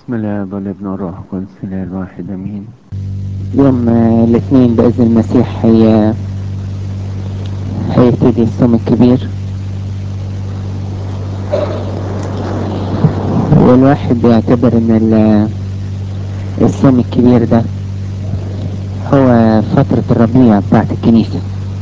بسم الله والابن والروح القدس الاله الواحد امين يوم آه، الاثنين بإذن المسيح هي هيبتدي الصوم الكبير والواحد بيعتبر ان ال- الصوم الكبير ده هو فترة الربيع بتاعت الكنيسة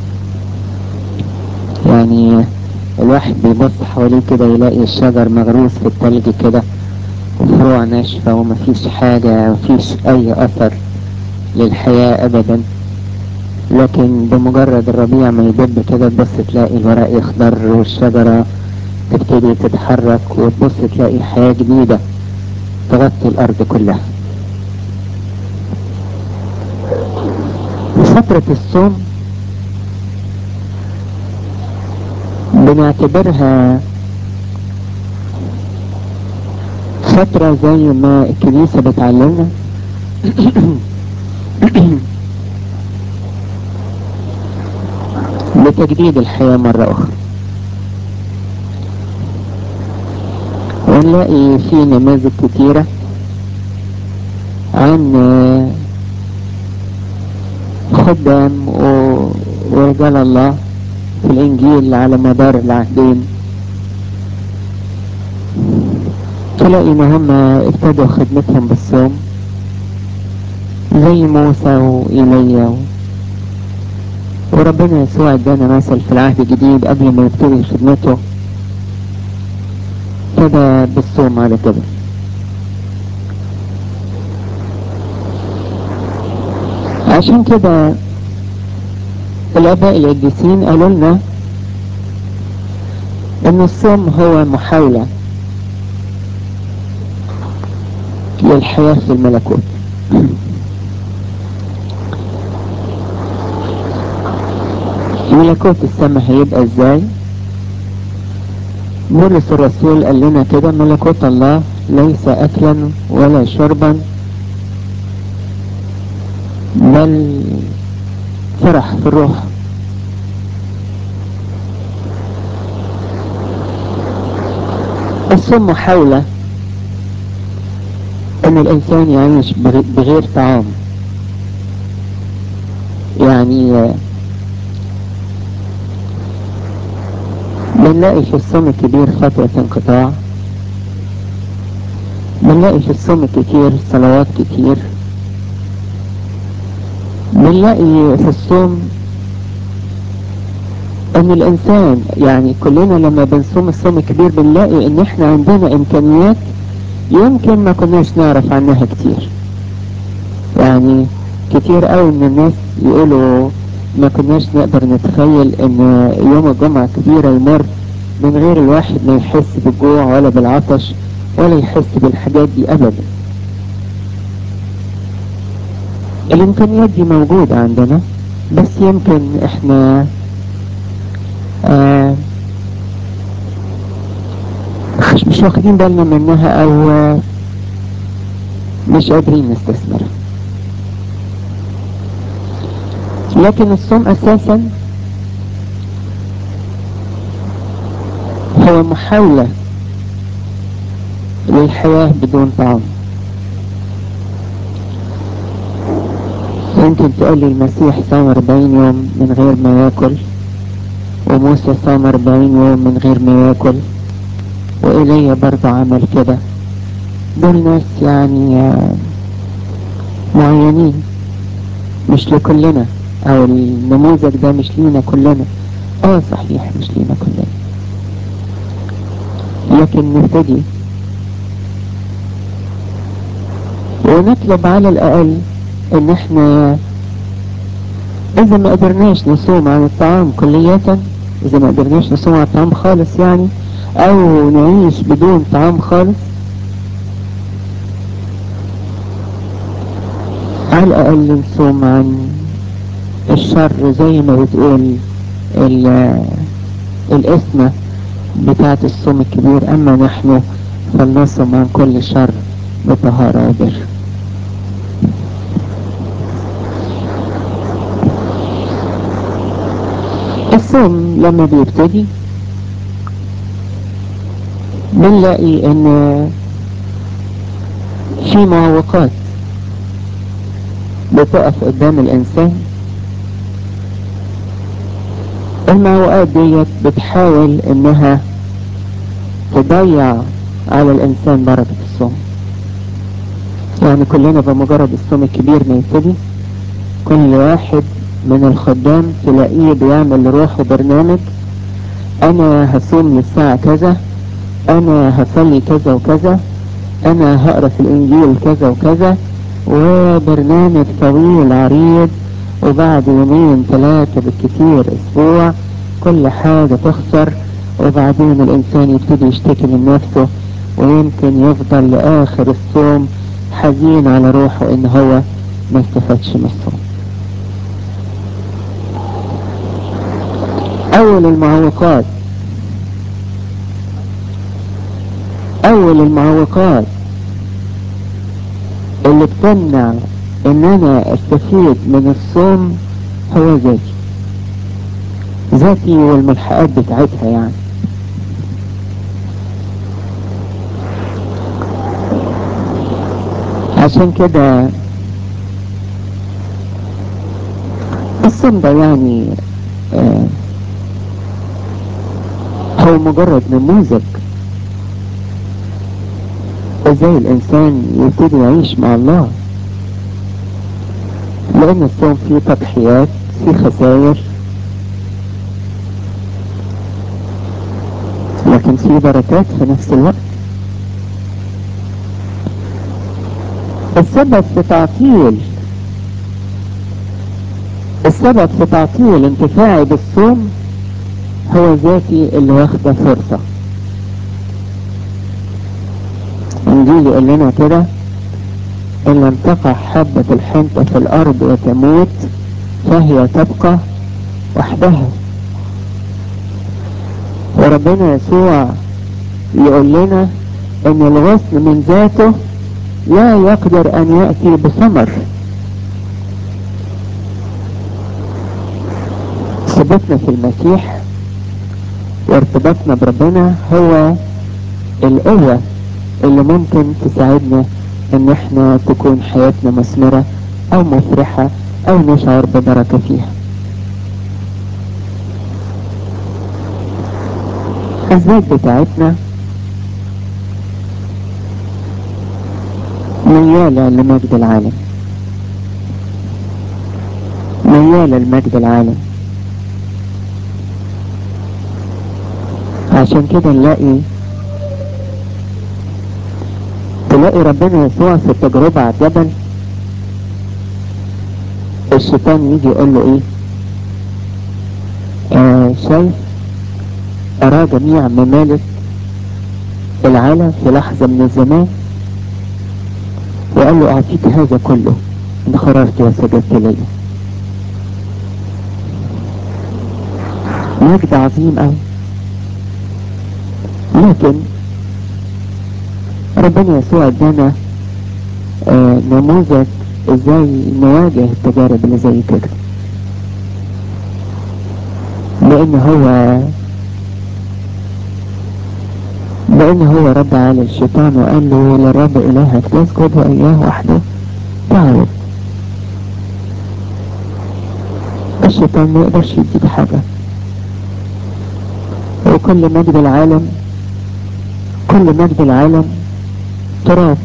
يعني الواحد بيبص حواليه كده يلاقي الشجر مغروس في التلج كده وفروع ناشفة ومفيش حاجة مفيش أي أثر للحياة أبدا لكن بمجرد الربيع ما يدب كده تبص تلاقي الورق يخضر والشجرة تبتدي تتحرك وتبص تلاقي حياة جديدة تغطي الأرض كلها فترة الصوم بنعتبرها فترة زي ما الكنيسة بتعلمنا لتجديد الحياة مرة أخرى ونلاقي في نماذج كتيرة عن خدام و- ورجال الله في الإنجيل على مدار العهدين تلاقي إن هم ابتدوا خدمتهم بالصوم زي موسى وإيليا و... وربنا يسوع ادانا مثل في العهد الجديد قبل ما يبتدي خدمته ابتدى بالصوم على كده عشان كده الآباء القديسين قالوا لنا إن الصوم هو محاولة للحياة في الملكوت ملكوت السماء هيبقى ازاي بولس الرسول قال لنا كده ملكوت الله ليس اكلا ولا شربا بل فرح في الروح الصوم محاولة ان الانسان يعيش بغ- بغير طعام يعني آه، بنلاقي في الصوم الكبير فترة انقطاع بنلاقي في الصوم الكتير صلوات كتير بنلاقي في الصوم ان الانسان يعني كلنا لما بنصوم الصوم الكبير بنلاقي ان احنا عندنا امكانيات يمكن ما كناش نعرف عنها كتير يعني كتير قوي من الناس يقولوا ما كناش نقدر نتخيل ان يوم الجمعة كبيرة يمر من غير الواحد ما يحس بالجوع ولا بالعطش ولا يحس بالحاجات دي ابدا الامكانيات دي موجودة عندنا بس يمكن احنا آه مش, مش واخدين بالنا منها او آه مش قادرين نستثمرها لكن الصوم اساسا هو محاولة للحياة بدون طعام يمكن تقول لي المسيح صام 40 يوم من غير ما ياكل وموسى صام 40 يوم من غير ما ياكل وإيليا برضه عمل كده دول ناس يعني آه، معينين مش لكلنا او النموذج ده مش لينا كلنا اه صحيح مش لينا كلنا لكن نبتدي ونطلب على الاقل ان احنا اذا ما قدرناش نصوم عن الطعام كلية اذا ما قدرناش نصوم عن الطعام خالص يعني او نعيش بدون طعام خالص على الاقل نصوم عن الشر زي ما بتقول ال- الاسمة بتاعت الصوم الكبير اما نحن فلنصم عن كل شر بطهارة وبر الصوم لما بيبتدي بنلاقي ان في معوقات بتقف قدام الانسان المعوقات ديت بتحاول انها تضيع على الانسان بركة الصوم يعني كلنا بمجرد الصوم الكبير ما يبتدي كل واحد من الخدام تلاقيه بيعمل لروحه برنامج انا هصوم للساعة كذا انا هصلي كذا وكذا انا هقرا في الانجيل كذا وكذا وبرنامج طويل عريض وبعد يومين ثلاثة بالكثير اسبوع كل حاجة تخسر وبعدين الانسان يبتدي يشتكي من نفسه ويمكن يفضل لاخر الصوم حزين على روحه ان هو ما استفادش من الصوم اول المعوقات اول المعوقات اللي بتمنع ان انا استفيد من الصوم هو ذاتي ذاتي والملحقات بتاعتها يعني عشان كده الصوم ده يعني آه هو مجرد نموذج ازاي الانسان يبتدي يعيش مع الله لان الصوم فيه تضحيات فيه خسائر لكن فيه بركات في نفس الوقت السبب في تعطيل السبب في تعطيل انتفاعي بالصوم هو ذاتي اللي واخده فرصة انجيل يقول لنا كده ان لم تقع حبة الحنطة في الارض وتموت فهي تبقى وحدها وربنا يسوع يقول لنا ان الغصن من ذاته لا يقدر ان يأتي بثمر ثبتنا في المسيح وارتباطنا بربنا هو القوة اللي ممكن تساعدنا ان احنا تكون حياتنا مثمرة او مفرحة او نشعر ببركة فيها الذات بتاعتنا ميالة لمجد العالم ميالة لمجد العالم عشان كده نلاقي تلاقي ربنا يسوع في التجربة على الجبل الشيطان يجي يقول له ايه آه شايف ارى جميع ممالك العالم في لحظة من الزمان وقال له اعطيك هذا كله ان خرجت وسجدت لي مجد عظيم قوي لكن ربنا يسوع ادانا آه نموذج ازاي نواجه التجارب اللي زي كده لان هو لان هو رد على الشيطان وقال له للرب الهك تسجد واياه وحده تعرف الشيطان ما يقدرش يديك حاجة وكل مجد العالم كل مجد العالم تراب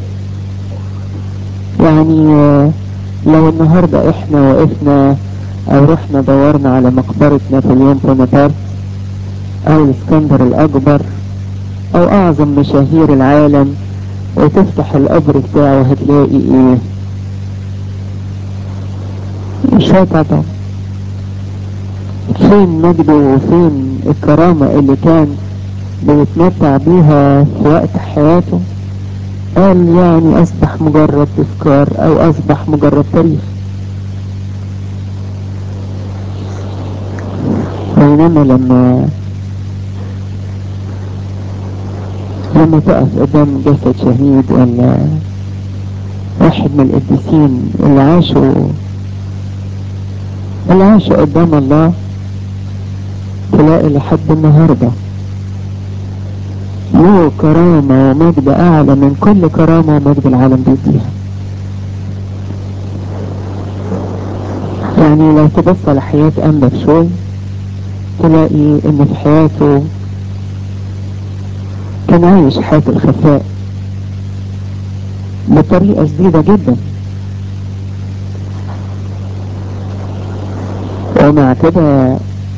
يعني لو النهاردة احنا وقفنا او رحنا دورنا على مقبرة نابليون بونابرت او الاسكندر الاكبر او اعظم مشاهير العالم وتفتح القبر بتاعه هتلاقي ايه مش طبعا فين مجده وفين الكرامة اللي كان بيتمتع بيها في وقت حياته قال يعني اصبح مجرد تذكار او اصبح مجرد تاريخ بينما لما لما تقف قدام جسد شهيد ولا واحد من القديسين اللي عاشوا اللي عاشوا قدام الله تلاقي لحد النهارده له كرامة ومجد أعلى من كل كرامة ومجد العالم بيديها يعني لو تبص على حياة أنبا شوي تلاقي إن في حياته كان عايش حياة الخفاء بطريقة شديدة جدا ومع كده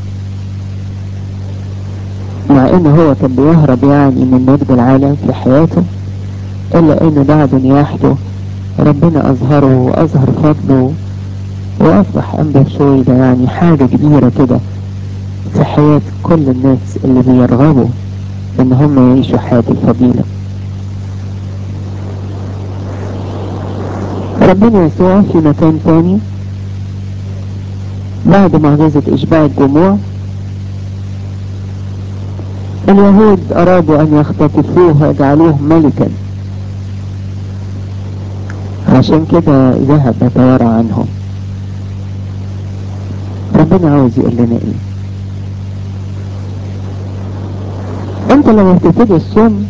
مع ان هو كان بيهرب يعني من مجد العالم في حياته الا ان بعد نياحته ربنا اظهره واظهر فضله واصبح انبا شوي ده يعني حاجة كبيرة كده في حياة كل الناس اللي بيرغبوا ان هم يعيشوا حياة الفضيلة ربنا يسوع في مكان تاني بعد معجزة اشباع الجموع اليهود ارادوا ان يختطفوه ويجعلوه ملكا عشان كده ذهب يتوارى عنهم ربنا عاوز يقول لنا ايه انت لما بتبتدي الصوم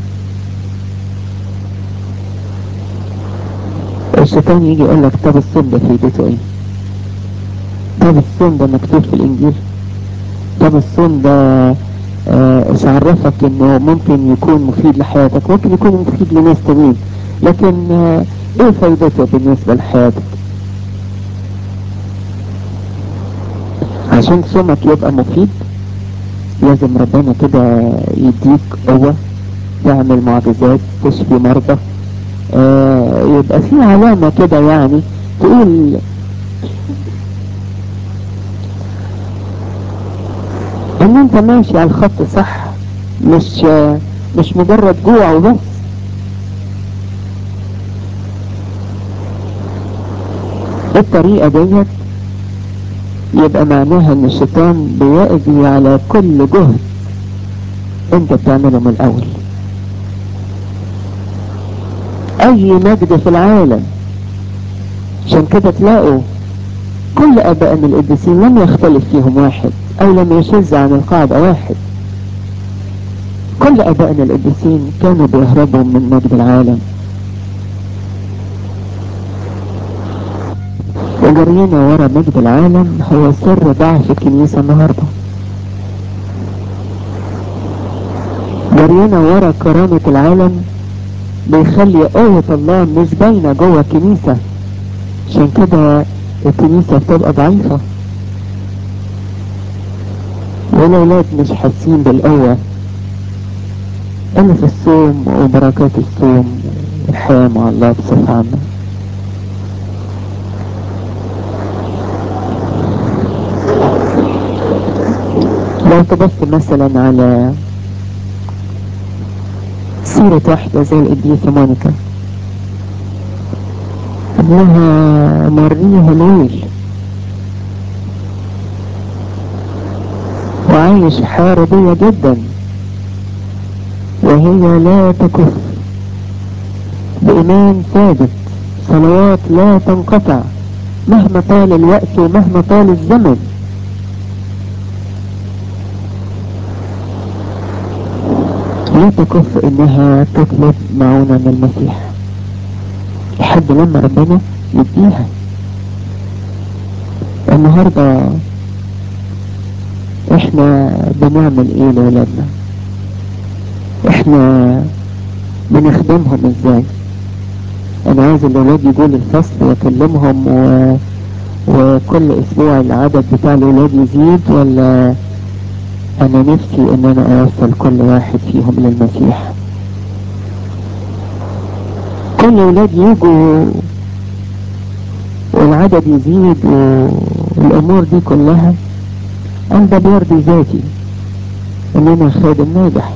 الشيطان يجي يقول لك طب الصوم ده فايدته ايه طب الصوم ده مكتوب في الانجيل طب الصوم ده آه عرفك انه ممكن يكون مفيد لحياتك ممكن يكون مفيد لناس تانيين لكن آه ايه فايدته بالنسبة لحياتك عشان صومك يبقى مفيد لازم ربنا كده يديك قوة تعمل معجزات تشفي مرضى آه يبقى في علامة كده يعني تقول ان انت ماشي على الخط صح مش مش مجرد جوع وبس بالطريقة ديت يبقى معناها ان الشيطان بيقضي على كل جهد انت بتعمله من الاول اي مجد في العالم عشان كده تلاقوا كل ابائنا القديسين لم يختلف فيهم واحد او لم يشذ عن القاعدة واحد كل ابائنا القديسين كانوا بيهربوا من مجد العالم وجرينا ورا مجد العالم هو سر ضعف الكنيسة النهاردة جرينا ورا كرامة العالم بيخلي قوة الله مش باينة جوه الكنيسة عشان كده الكنيسة بتبقى ضعيفة والأولاد مش حاسين بالقوة إلا في الصوم وبركات الصوم والحياة مع الله بصفة عامة لو تبص مثلا على سيرة واحدة زي القديسة مونيكا ابنها مريه ليل وعايش حياة رضية جدا وهي لا تكف بإيمان ثابت صلوات لا تنقطع مهما طال الوقت ومهما طال الزمن لا تكف انها تطلب معونة من المسيح لحد لما ربنا يديها النهاردة احنا بنعمل ايه لولادنا احنا بنخدمهم ازاي انا عايز الاولاد يجوا لي الفصل واكلمهم و... وكل اسبوع العدد بتاع الاولاد يزيد ولا انا نفسي ان انا اوصل كل واحد فيهم للمسيح كل اولاد يجوا والعدد يزيد والامور دي كلها انا ده بيرضي ذاتي ان انا خادم ناجح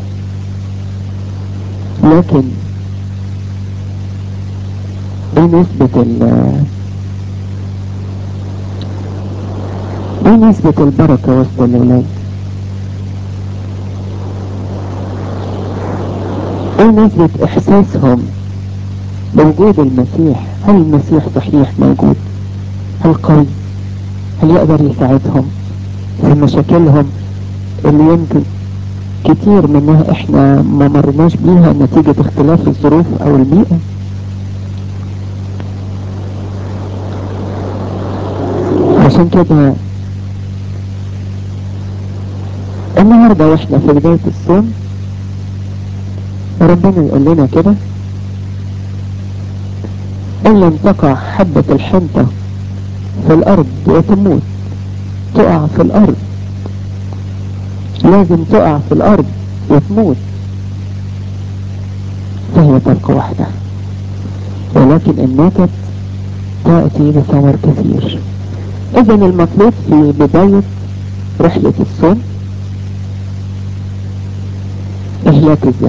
لكن ايه نسبة ال ايه نسبة البركة وسط الاولاد ايه نسبة احساسهم بوجود المسيح هل المسيح صحيح موجود هل قوي هل يقدر يساعدهم في مشاكلهم اللي يمكن كتير منها احنا ما مرناش بيها نتيجة اختلاف الظروف او البيئة عشان كده النهاردة واحنا في بداية الصوم ربنا يقول لنا كده ان لم تقع حبة الحنطة في الارض وتموت تقع في الارض لازم تقع في الارض وتموت فهي تبقى وحدها ولكن الناتج تأتي بثمر كثير اذا المطلوب في بداية رحلة الصوم اهلاك الذات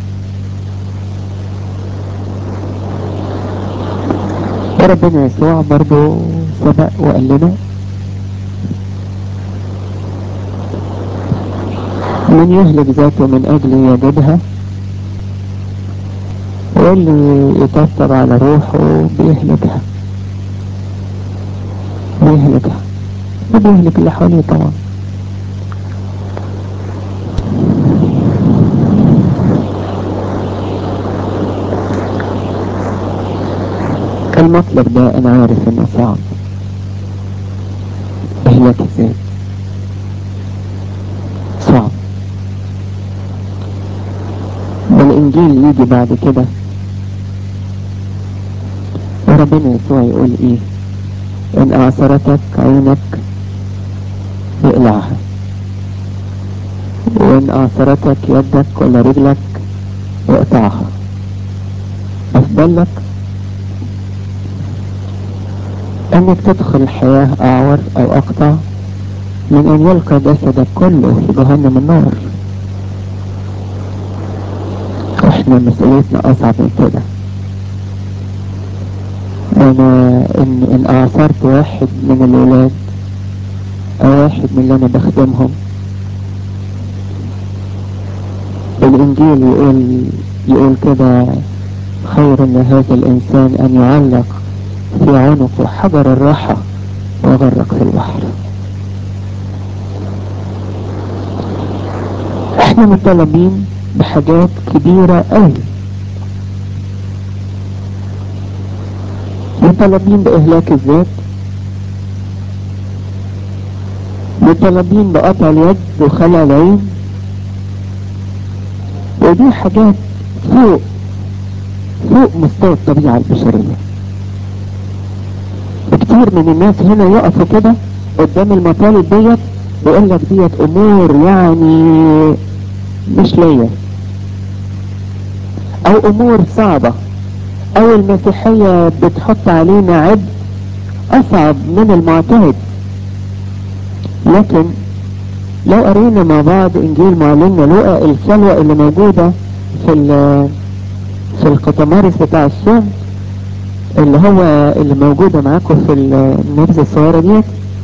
وربنا يسوع برضو سبق وقال لنا من يهلك ذاته من اجل يجدها واللي يطبطب على روحه بيهلكها بيهلكها وبيهلك اللي حواليه طبعا المطلب ده انا عارف انه صعب اهلاك الذات صعب والانجيل يجي بعد كده وربنا يسوع يقول ايه ان اعصرتك عينك اقلعها وان اعصرتك يدك ولا رجلك اقطعها افضل لك انك تدخل الحياة اعور او اقطع من ان يلقى جسدك كله في جهنم النار احنا مسؤوليتنا اصعب من كده انا ان, إن اعصرت واحد من الولاد او واحد من اللي انا بخدمهم الانجيل يقول يقول كده خير لهذا الانسان ان يعلق في عنقه حجر الراحة وغرق في البحر احنا مطالبين بحاجات كبيرة قوي مطالبين بإهلاك الذات مطالبين بقطع اليد وخلع العين ودي حاجات فوق فوق مستوى الطبيعة البشرية كتير من الناس هنا يقفوا كده قدام المطالب ديت ويقول لك ديت امور يعني مش ليا او امور صعبة او المسيحية بتحط علينا عبء اصعب من المعتهد لكن لو قرينا مع بعض انجيل معلمنا لقى السلوى اللي موجودة في في القطمارس بتاع الصوم اللي هو اللي موجودة معاكم في النبذة الصغيرة ديت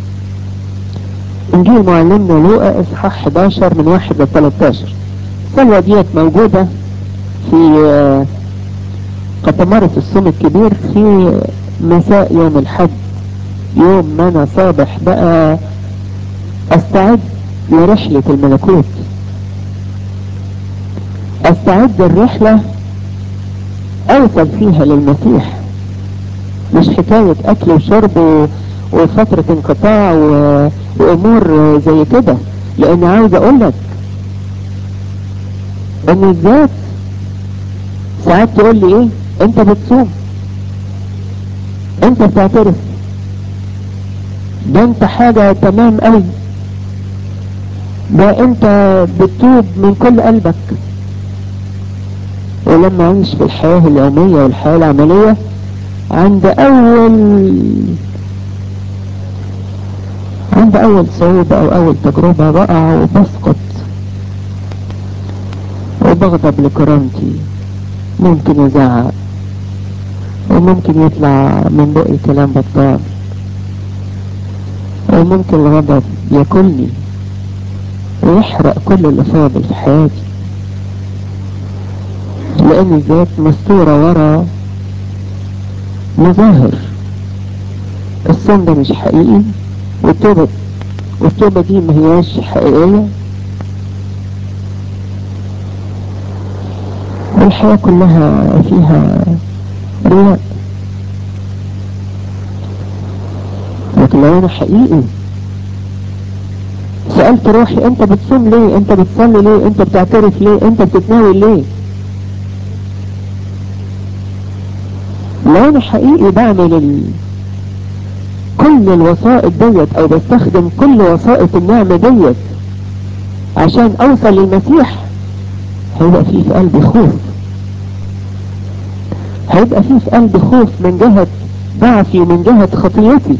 انجيل معلمنا لوقا اصحاح 11 من 1 ل 13 السلوى ديت موجودة في قطمارة الصوم الكبير في مساء يوم الحد يوم ما انا صابح بقى استعد لرحلة الملكوت استعد الرحلة اوصل فيها للمسيح مش حكاية اكل وشرب و... وفترة انقطاع و... وامور زي كده لان عاوز اقول لك ان الذات ساعات تقول لي ايه انت بتصوم انت بتعترف ده انت حاجة تمام قوي ده انت بتتوب من كل قلبك ولما اعيش في الحياة اليومية والحياة العملية عند اول عند اول صعوبة او اول تجربة بقع وبسقط وبغضب لكرامتي ممكن يزعق وممكن يطلع من بقي كلام بطال وممكن الغضب ياكلني ويحرق كل اللي فاضل في حياتي لان الذات مستورة ورا مظاهر الصوم ده مش حقيقي والتوبة والتوبة دي ما هياش حقيقية الحياة كلها فيها رياء لكن لو انا حقيقي سألت روحي انت بتصوم ليه انت بتصلي ليه انت بتعترف ليه انت بتتناول ليه لو انا حقيقي بعمل ال... كل الوسائط ديت او بستخدم كل وسائط النعمة ديت عشان اوصل للمسيح هيبقى فيه في قلبي خوف هيبقى فيه في قلبي خوف من جهة ضعفي ومن جهة خطيتي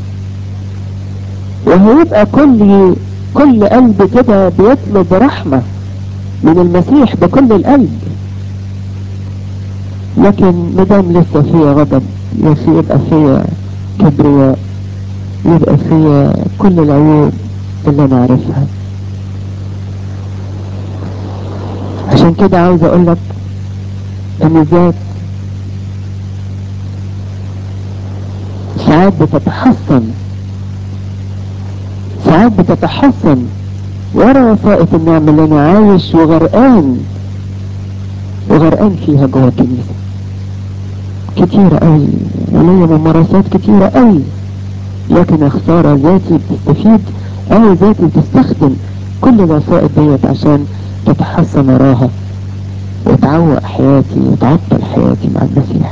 وهيبقى كل كل قلب كده بيطلب رحمة من المسيح بكل القلب لكن مدام لسه فيا غضب يبقى فيا كبرياء يبقى فيا كل العيوب اللي انا عارفها عشان كده عاوز اقول لك ان الذات ساعات بتتحسن ساعات بتتحسن ورا وسائط النعمة اللي انا عايش وغرقان وغرقان فيها جوه الكنيسة كتيرة قوي وليا ممارسات كتيرة قوي لكن يا خسارة ذاتي بتستفيد او ذاتي بتستخدم كل الوسائط ديت عشان تتحسن وراها وتعوق حياتي وتعطل حياتي مع المسيح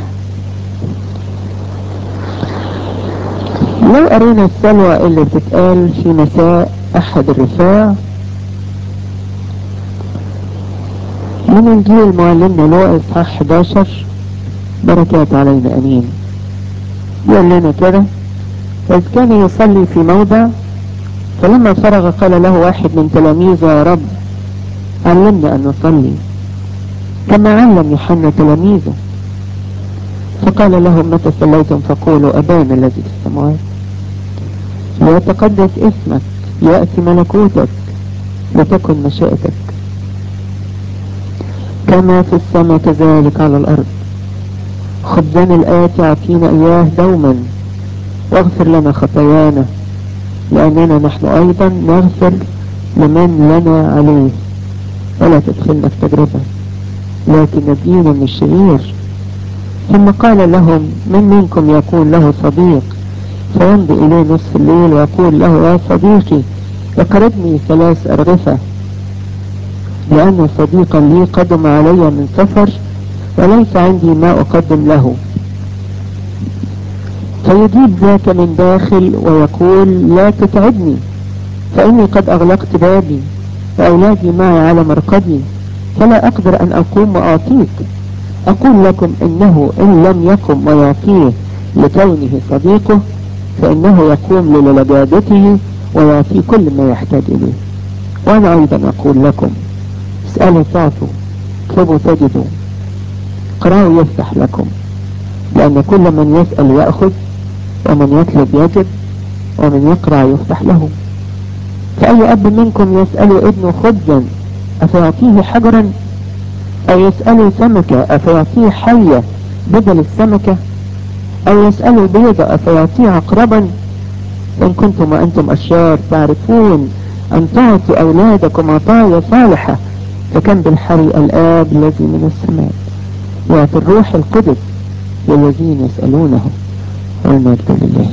لو قرينا السلوى اللي بتتقال في مساء احد الرفاع من انجيل معلمنا لوقا اصحاح 11 بركات علينا امين يقول لنا كده اذ كان يصلي في موضع فلما فرغ قال له واحد من تلاميذه يا رب علمنا ان نصلي كما علم يوحنا تلاميذه فقال لهم متى صليتم فقولوا ابانا الذي في السماوات ليتقدس اسمك يأتي ملكوتك وتكن مشيئتك كما في السماء كذلك على الأرض خبزنا الآتي أعطينا إياه دوما واغفر لنا خطايانا لأننا نحن أيضا نغفر لمن لنا عليه ولا تدخلنا في تجربة لكن نجينا من الشرير ثم قال لهم من منكم يكون له صديق فيمضي إليه نصف الليل ويقول له يا صديقي اقربني ثلاث أرغفة لأن صديقا لي قدم علي من سفر وليس عندي ما أقدم له فيجيب ذاك من داخل ويقول لا تتعبني فإني قد أغلقت بابي وأولادي معي على مرقدي فلا أقدر أن أقوم وأعطيك أقول لكم إنه إن لم يقم ويعطيه لكونه صديقه فإنه يقوم للجادته ويعطيه كل ما يحتاج إليه وأنا أيضا أقول لكم اسألوا تعطوا اطلبوا تجدوا اقرأوا يفتح لكم لأن كل من يسأل يأخذ ومن يطلب يجد ومن يقرأ يفتح له فأي أب منكم يسأل ابنه خبزا أفيعطيه حجرا أو يسأل سمكة أفيعطيه حية بدل السمكة أو يسأل بيضة أفيعطيه عقربا إن كنتم وأنتم أشرار تعرفون أن تعطوا أولادكم عطايا صالحة فكم بالحري الآب الذي من السماء يعطي الروح القدس للذين يسألونه والمجد لله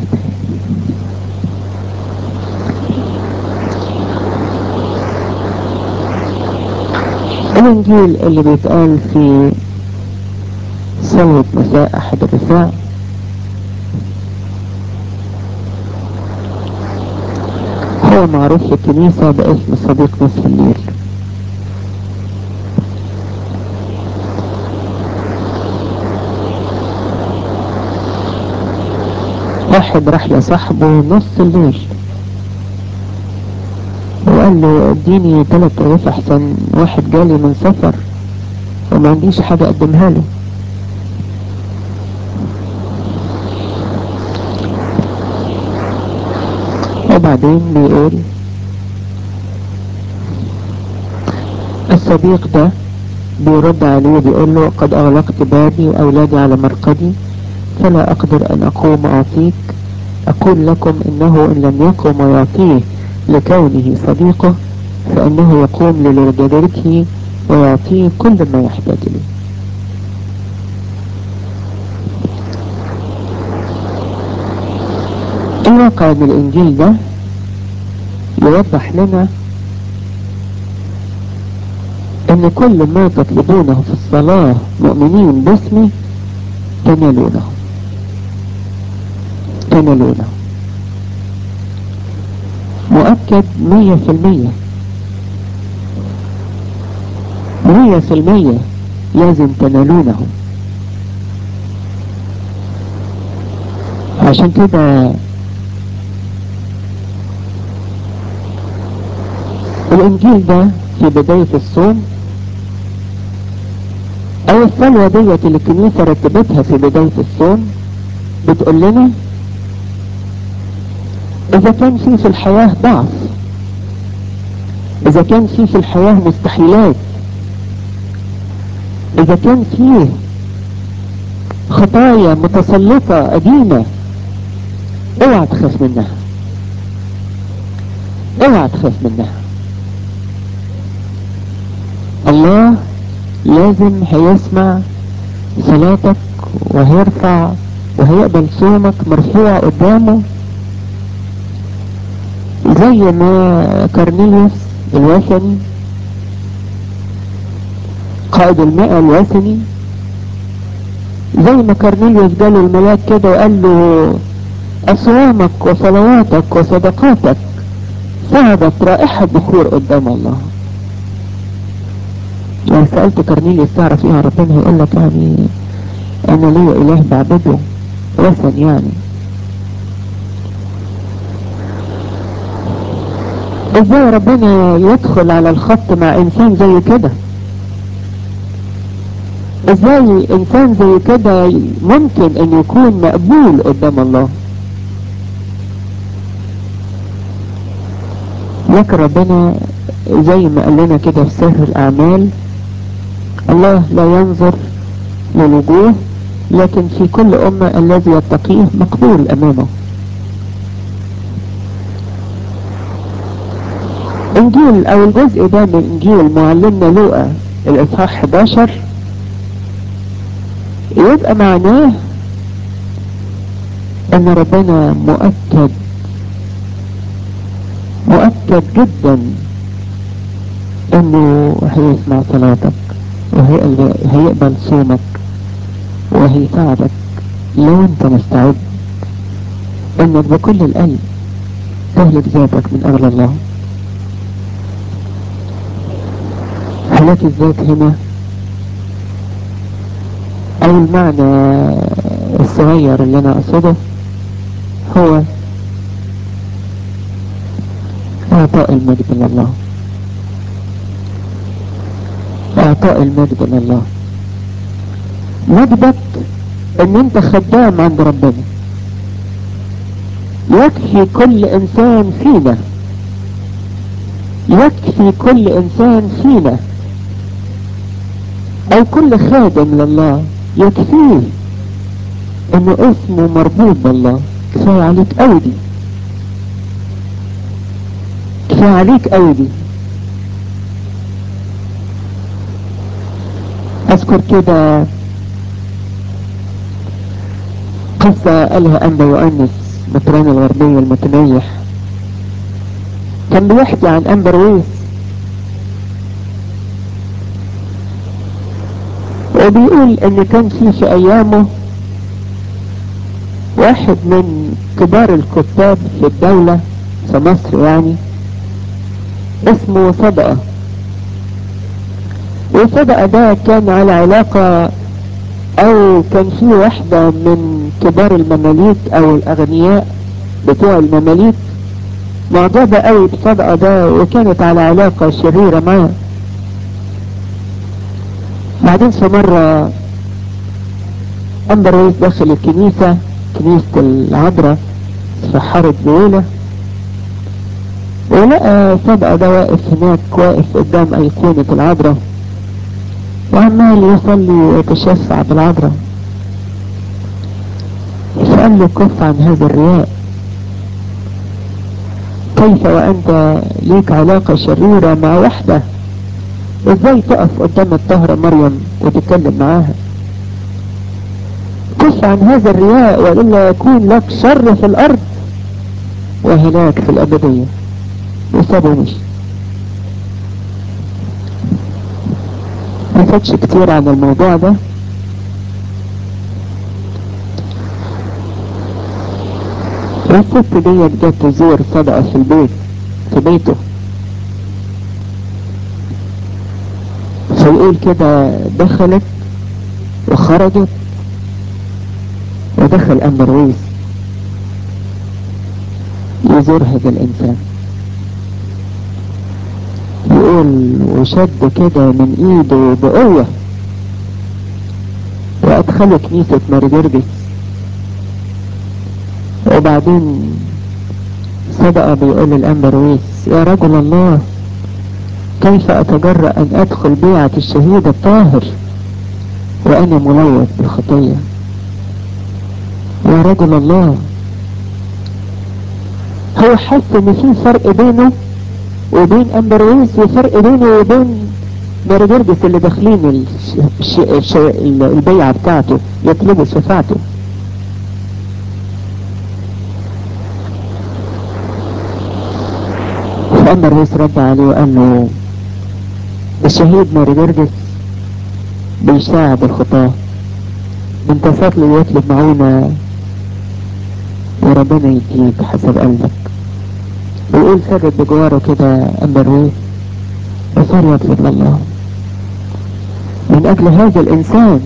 الانجيل اللي بيتقال في صلوة مساء احد الرفاع هو معروف في الكنيسة باسم صديق نصف الليل واحد راح لصاحبه نص الليل وقال له اديني تلات رغيف احسن واحد جالي من سفر وما عنديش حاجة اقدمها له وبعدين بيقول الصديق ده بيرد عليه بيقول له قد اغلقت بابي اولادي على مرقدي فلا اقدر ان اقوم اعطيك اقول لكم انه ان لم يقم ويعطيه لكونه صديقه فانه يقوم لرجالته ويعطيه كل ما يحتاج له الواقع ان الانجيل ده يوضح لنا ان كل ما تطلبونه في الصلاة مؤمنين باسمي تنالونه تنالونه مؤكد مية في المية مية في المية لازم تنالونه عشان كده الانجيل ده في بداية الصوم او الصلوة ديت اللي الكنيسة رتبتها في بداية الصوم بتقول لنا اذا كان في في الحياة ضعف اذا كان في في الحياة مستحيلات اذا كان فيه خطايا متسلطة قديمة اوعى تخاف منها اوعى تخاف منها الله لازم هيسمع صلاتك وهيرفع وهيقبل صومك مرفوع قدامه زي ما كارنيليوس الوثني قائد المئة الوثني زي ما كارنيليوس جاله الملاك كده وقال له أصوامك وصلواتك وصدقاتك صعدت رائحة بخور قدام الله لو سألت كارنيليوس تعرف ايه عن ربنا هيقول لك يعني انا ليا اله بعبده وثن يعني ازاي ربنا يدخل على الخط مع انسان زي كده ازاي انسان زي كده ممكن ان يكون مقبول قدام الله لكن ربنا زي ما قال لنا كده في سر الاعمال الله لا ينظر للوجوه لكن في كل امة الذي يتقيه مقبول امامه انجيل او الجزء ده من انجيل معلمنا لوقا الاصحاح 11 يبقى معناه ان ربنا مؤكد مؤكد جدا انه هيسمع صلاتك وهيقبل صومك وهيساعدك لو انت مستعد انك بكل القلب تهلك ذاتك من اجل الله هلاك الذات هنا او المعنى الصغير اللي انا اقصده هو اعطاء المجد لله اعطاء المجد لله مجدك ان انت خدام عند ربنا يكفي كل انسان فينا يكفي كل انسان فينا او كل خادم لله يكفيه انه اسمه مربوط بالله كفاية عليك قوي دي كفاية عليك قوي دي اذكر كده قصة قالها انبا يؤنس مطران الغربية المتنيح كان بيحكي عن انبا رويس وبيقول ان كان في في ايامه واحد من كبار الكتاب في الدولة في مصر يعني اسمه صدقة وصدقة ده كان على علاقة او كان في واحدة من كبار المماليك او الاغنياء بتوع المماليك معجبة قوي بصدقة ده وكانت على علاقة شريرة معاه بعدين في مرة أمبر رئيس داخل الكنيسة كنيسة العذراء في حارة بيولة ولقى صدقة ده واقف هناك واقف قدام أيقونة العذراء وعمال يصلي ويتشفع بالعذراء فقال له كف عن هذا الرياء كيف وأنت ليك علاقة شريرة مع واحدة ازاي تقف قدام الطهرة مريم وتتكلم معاها كف عن هذا الرياء وإلا يكون لك شر في الأرض وهلاك في الأبدية وسابه ومشي ما فاتش كتير عن الموضوع ده والست ديت جت تزور صدقة في البيت في بيته فيقول كده دخلت وخرجت ودخل أمر رويس يزور هذا الإنسان يقول وشد كده من ايده بقوة وادخله كنيسة مارجرجس وبعدين صدق بيقول الانبر ويس يا رجل الله كيف اتجرأ ان ادخل بيعة الشهيد الطاهر وانا ملوث بالخطية يا رجل الله هو حس ان في فرق بينه وبين امبرويس وفرق بينه وبين مارجردس اللي داخلين الش... الش... الش... البيعة بتاعته يطلبوا شفاعته فامبرويس رد عليه وقال له الشهيد مارجردس بيساعد الخطاة انت فضل يطلب معونا وربنا يديك حسب قلبك ويقول سجد بجواره كده امبرويس وصار يطلب لله من اجل هذا الانسان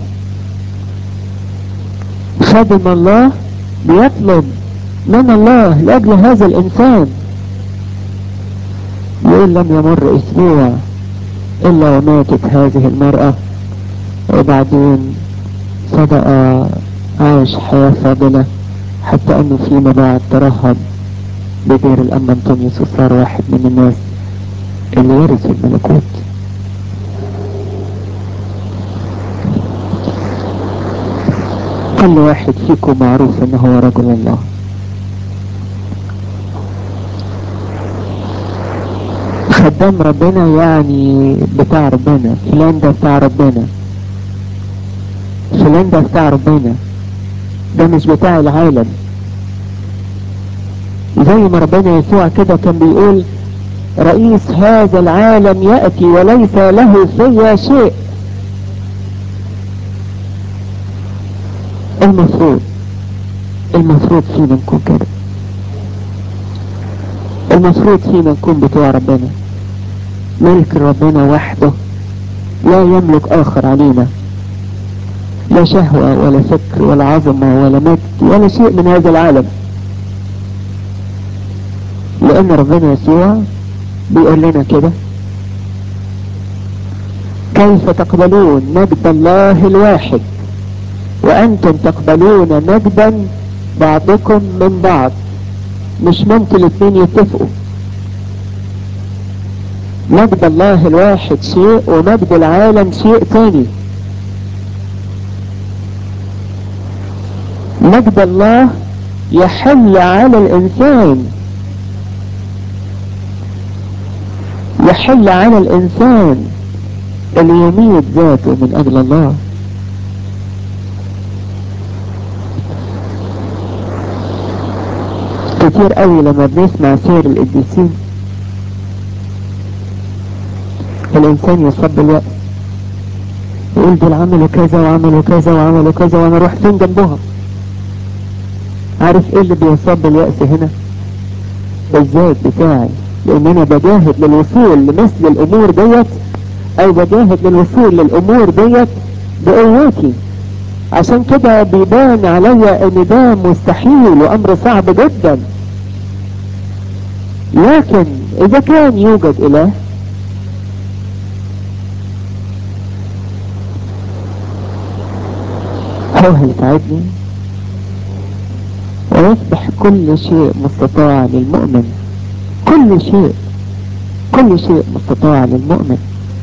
خادم الله بيطلب من الله لاجل هذا الانسان يقول لم يمر اسبوع الا وماتت هذه المرأة وبعدين صدق عاش حياة فاضلة حتى انه فيما بعد ترهب بدير الأم أنطونيوس وصار واحد من الناس اللي ورثوا الملكوت كل واحد فيكم معروف ان هو رجل الله خدام ربنا يعني بتاع ربنا فلان ده بتاع ربنا فلان ده بتاع ربنا ده مش بتاع العالم زي ما ربنا يسوع كده كان بيقول رئيس هذا العالم يأتي وليس له في شيء المفروض المفروض فينا نكون كده المفروض فينا نكون بتوع ربنا ملك ربنا وحده لا يملك آخر علينا لا شهوة ولا فكر ولا عظمة ولا مجد ولا شيء من هذا العالم لأن ربنا يسوع بيقول لنا كده كيف تقبلون مجد الله الواحد وأنتم تقبلون مجدا بعضكم من بعض مش ممكن الاثنين يتفقوا مجد الله الواحد شيء ومجد العالم شيء ثاني مجد الله يحل على الإنسان يحل على الإنسان اللي يميت ذاته من أجل الله كتير قوي لما بنسمع سير القديسين الإنسان يصاب باليأس يقول دول عملوا كذا وعملوا كذا وعملوا كذا وأنا أروح فين جنبهم عارف إيه اللي بيصاب باليأس هنا الذات بتاعي لان انا بجاهد للوصول لمثل الامور ديت او بجاهد للوصول للامور ديت بقوتي عشان كده بيبان عليا ان ده مستحيل وامر صعب جدا لكن اذا كان يوجد اله هو هيساعدني ويصبح كل شيء مستطاع للمؤمن كل شيء كل شيء مستطاع للمؤمن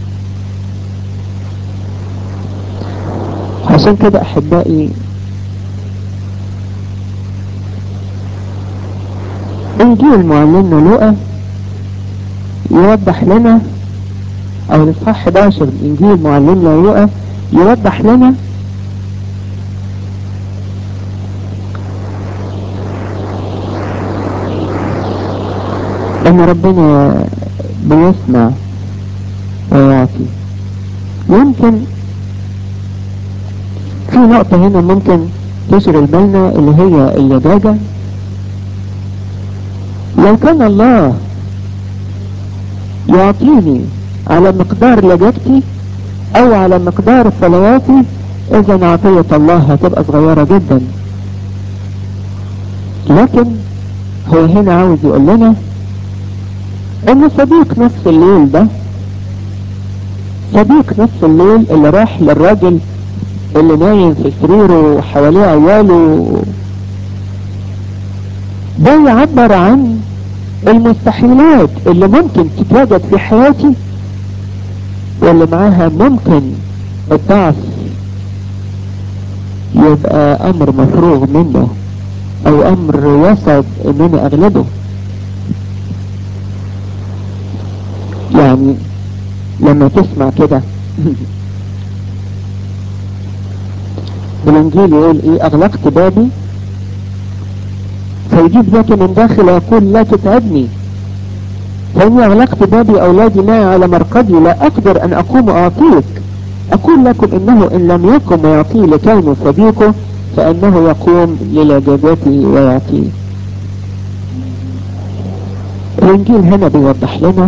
عشان كده احبائي انجيل معلمنا لوقا يوضح لنا او الاصحاح 11 من انجيل معلمنا لوقا يوضح لنا ان ربنا بيسمع ويعطي يمكن في نقطة هنا ممكن تشغل بالنا اللي هي اللجاجة لو كان الله يعطيني على مقدار لجاجتي او على مقدار صلواتي اذا عطية الله هتبقى صغيرة جدا لكن هو هنا عاوز يقول لنا ان صديق نصف الليل ده صديق نصف الليل اللي راح للراجل اللي نايم في سريره وحواليه عياله ده يعبر عن المستحيلات اللي ممكن تتواجد في حياتي واللي معاها ممكن الضعف يبقى امر مفروغ منه او امر يصعب انني اغلبه يعني لما تسمع كده الانجيل يقول ايه اغلقت بابي فيجيب ذاك من داخل يقول لا تتعبني فاني اغلقت بابي اولادي معي على مرقدي لا اقدر ان اقوم اعطيك اقول لكم انه ان لم يقم ويعطيه لكونه صديقه فانه يقوم للجاجته ويعطيه الانجيل هنا بيوضح لنا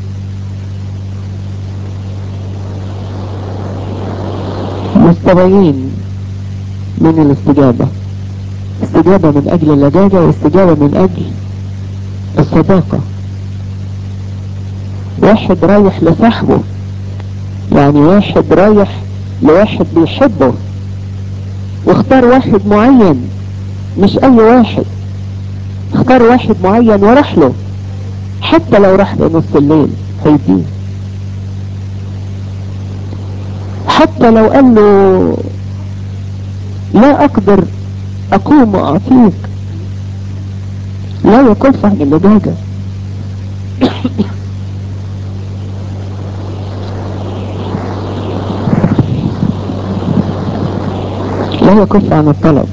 مستويين من الاستجابة استجابة من اجل اللجاجة واستجابة من اجل الصداقة واحد رايح لصاحبه يعني واحد رايح لواحد بيحبه واختار واحد معين مش اي واحد اختار واحد معين وراح له حتى لو راح له نص الليل هيديه حتى لو قال له لا اقدر اقوم واعطيك لا يكف عن اللجاجة لا يكف عن الطلب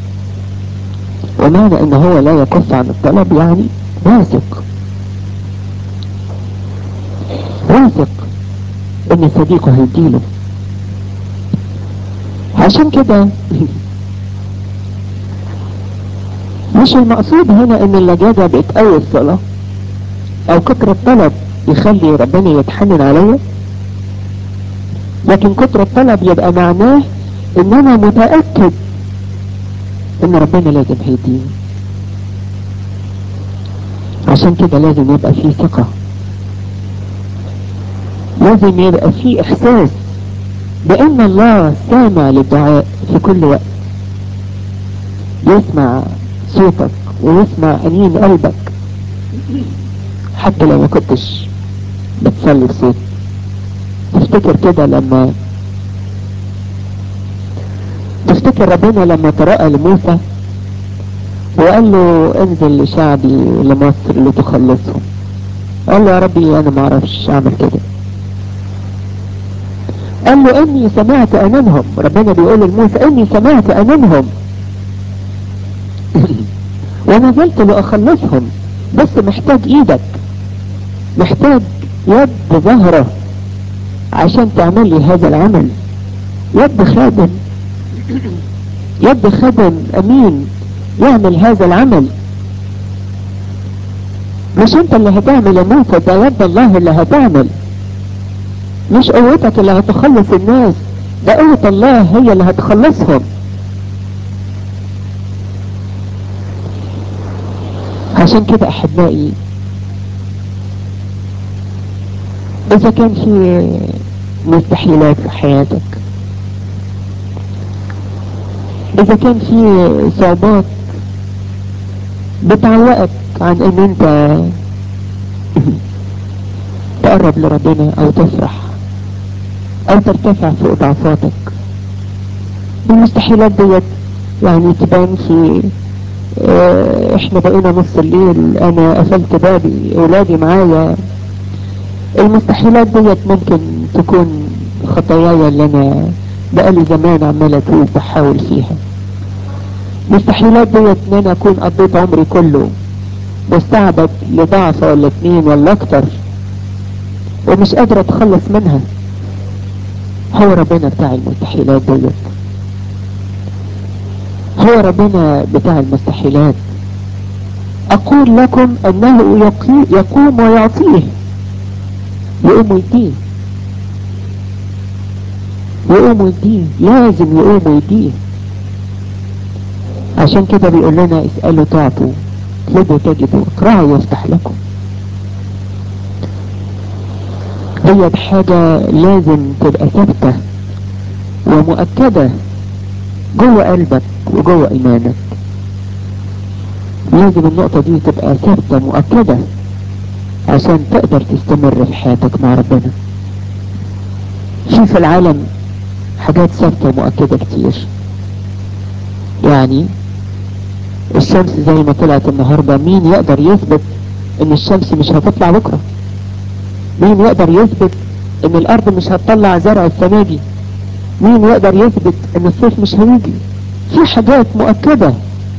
ومعنى ان هو لا يكف عن الطلب يعني واثق واثق ان صديقه هيديله عشان كده مش المقصود هنا ان اللجاجة بتقوي الصلاة او كتر الطلب يخلي ربنا يتحنن عليا لكن كتر الطلب يبقى معناه ان انا متأكد ان ربنا لازم هيديني عشان كده لازم يبقى فيه ثقة لازم يبقى فيه احساس بان الله سامع للدعاء في كل وقت يسمع صوتك ويسمع انين قلبك حتى لو ما كنتش بتصلي بصوت تفتكر كده لما تفتكر ربنا لما ترأى لموسى وقال له انزل لشعبي لمصر لتخلصهم قال له يا ربي انا ما اعرفش اعمل كده قال له اني سمعت امامهم ربنا بيقول لموسى اني سمعت امامهم ونزلت لاخلصهم بس محتاج ايدك محتاج يد ظهرة عشان تعمل لي هذا العمل يد خادم يد خادم امين يعمل هذا العمل مش انت اللي هتعمل يا موسى ده يد الله اللي هتعمل مش قوتك اللي هتخلص الناس ده قوة الله هي اللي هتخلصهم عشان كده احبائي اذا كان في مستحيلات في حياتك اذا كان في صعوبات بتعوقك عن ان انت تقرب لربنا او تفرح او ترتفع فوق ضعفاتك المستحيلات ديت يعني تبان في اه احنا بقينا نص الليل انا قفلت بابي اولادي معايا المستحيلات ديت ممكن تكون خطاياي اللي انا بقالي زمان عمال اتوب بحاول فيها مستحيلات ديت ان انا اكون قضيت عمري كله مستعبد لضعف ولا اتنين ولا اكتر ومش قادر اتخلص منها هو ربنا بتاع المستحيلات ديت هو ربنا بتاع المستحيلات اقول لكم انه يقي- يقوم ويعطيه يقوم ويديه يقوم ويديه لازم يقوم ويديه عشان كده بيقول لنا اسألوا تعطوا اطلبوا تجدوا اقرأوا يفتح لكم ديت حاجة لازم تبقى ثابتة ومؤكدة جوه قلبك وجوه ايمانك لازم النقطة دي تبقى ثابتة مؤكدة عشان تقدر تستمر في حياتك مع ربنا في في العالم حاجات ثابتة مؤكدة كتير يعني الشمس زي ما طلعت النهاردة مين يقدر يثبت ان الشمس مش هتطلع بكرة مين يقدر يثبت ان الارض مش هتطلع زرع السنة دي مين يقدر يثبت ان الصيف مش هيجي في حاجات مؤكدة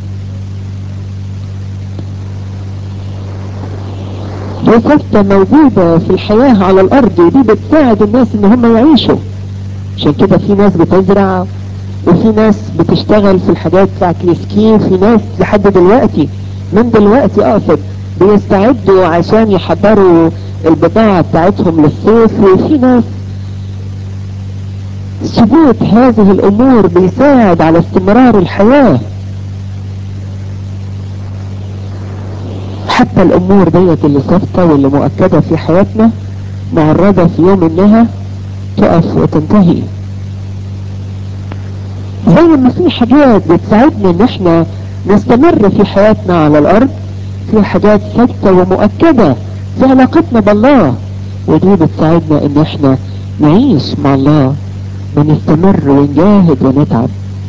دي ثابتة موجودة في الحياة على الارض ودي بتساعد الناس ان هم يعيشوا عشان كده في ناس بتزرع وفي ناس بتشتغل في الحاجات بتاعت السكي في ناس لحد دلوقتي من دلوقتي اقصد بيستعدوا عشان يحضروا البضاعة بتاعتهم للصيف وفي ناس ثبوت هذه الامور بيساعد على استمرار الحياة حتى الامور ديت اللي ثابتة واللي مؤكدة في حياتنا معرضة في يوم انها تقف وتنتهي زي ما في حاجات بتساعدنا ان احنا نستمر في حياتنا على الارض في حاجات ثابتة ومؤكدة في علاقتنا بالله ودي بتساعدنا ان احنا نعيش مع الله ونستمر ونجاهد ونتعب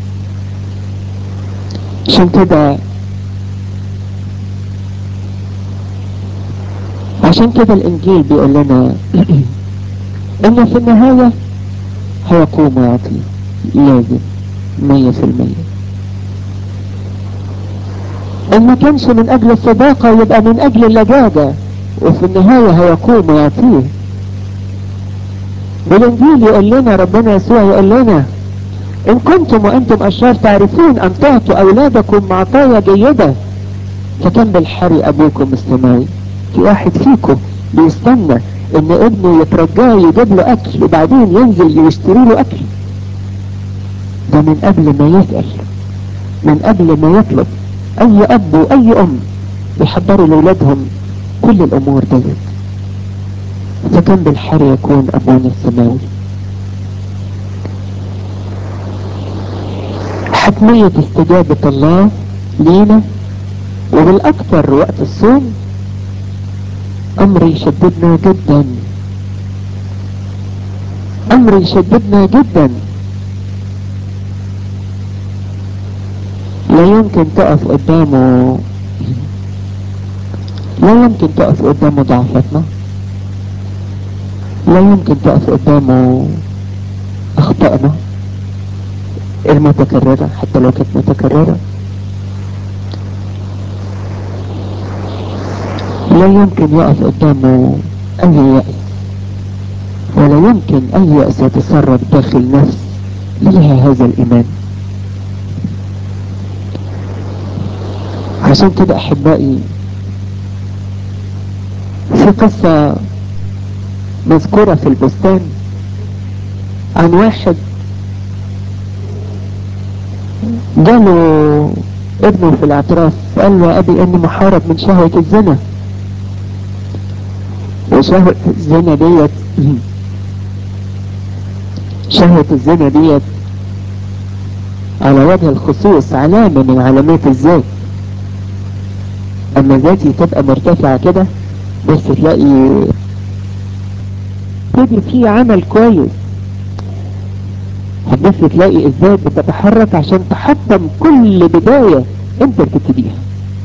عشان كده عشان كده الانجيل بيقول لنا ان في النهاية هيقوم ويعطي لازم مية في المية ان ما كانش من اجل الصداقة يبقى من اجل اللجاجة وفي النهاية هيقوم ويعطيه بالانجيل يقول لنا ربنا يسوع يقول لنا ان كنتم وانتم اشرار تعرفون ان تعطوا اولادكم معطايا جيدة فكم بالحري ابوكم السماوي في واحد فيكم بيستنى ان ابنه يترجاه يجيب له اكل وبعدين ينزل يشتري له اكل ده من قبل ما يسأل من قبل ما يطلب اي اب واي ام يحضروا لاولادهم كل الامور ديت فكم بالحر يكون ابونا السماوي حتمية استجابة الله لينا وبالاكثر وقت الصوم امر يشددنا جدا امر يشددنا جدا لا يمكن تقف قدامه لا يمكن تقف قدامه ضعفتنا لا يمكن تقف قدامه اخطائنا المتكررة حتى لو كانت متكررة لا يمكن يقف قدامه اي يأس ولا يمكن اي يأس يتسرب داخل نفس لها هذا الايمان عشان كده احبائي في قصة مذكورة في البستان عن واحد جاله ابنه في الاعتراف قال له يا ابي اني محارب من شهوة الزنا وشهوة الزنا ديت شهوة الزنا ديت على وجه الخصوص علامة من علامات الذات اما ذاتي تبقى مرتفعة كده بس تلاقي تجي فيه عمل كويس هتبص تلاقي الذات بتتحرك عشان تحطم كل بداية انت بتبتديها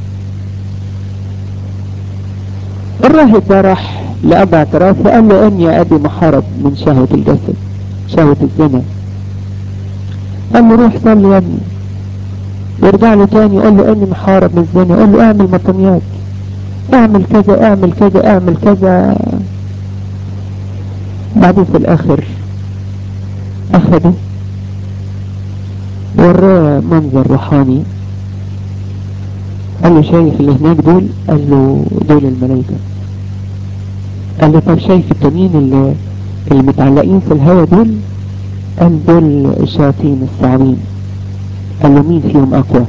الراهب ده راح لأب اعتراف وقال له اني يا ابي محارب من شهوة الجسد شهوة الزنا قال له روح صلي يا ابني يرجع له تاني يقول له اني محارب من الزنا يقول له اعمل مطنيات اعمل كذا اعمل كذا اعمل كذا بعدين في الاخر اخده وراه منظر روحاني قال له شايف اللي هناك دول قال له دول الملائكة قال له طب شايف التانيين اللي, اللي متعلقين في الهوا دول قال دول الشياطين الصعبين قال له مين فيهم اقوى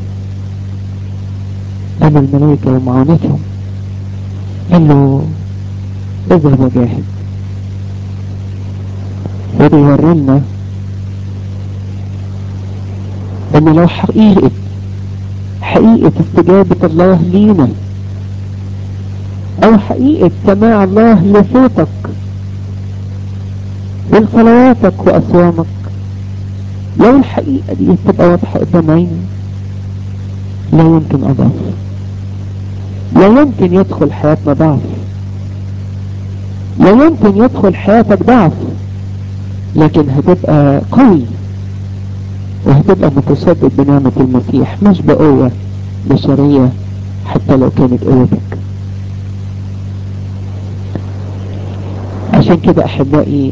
قال له الملائكة ومعونتهم قال له اذهب وجاهد وده يوري لنا ان لو حقيقة حقيقة استجابة الله لينا او حقيقة سماع الله لصوتك ولصلواتك واصوامك لو الحقيقة دي تبقى واضحة قدام عيني لا يمكن اضعف لا يمكن يدخل حياتنا ضعف لا يمكن يدخل حياتك ضعف لكن هتبقى قوي وهتبقى متشدد بنعمة المسيح مش بقوة بشرية حتى لو كانت قوتك عشان كده احبائي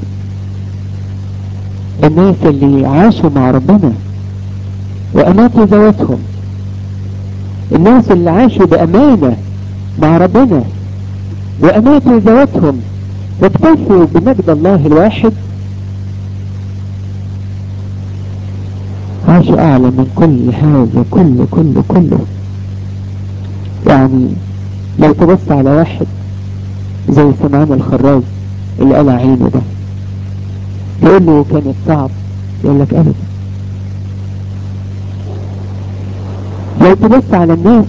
الناس اللي عاشوا مع ربنا واماتوا ذواتهم الناس اللي عاشوا بامانة مع ربنا واماتوا ذواتهم واكتفوا بمجد الله الواحد عاشوا اعلى من كل هذا كله كله كله يعني لو تبص على واحد زي سمعان الخراز اللي قلع عينه ده تقول له كانت صعب يقول لك ابدا لو تبص على الناس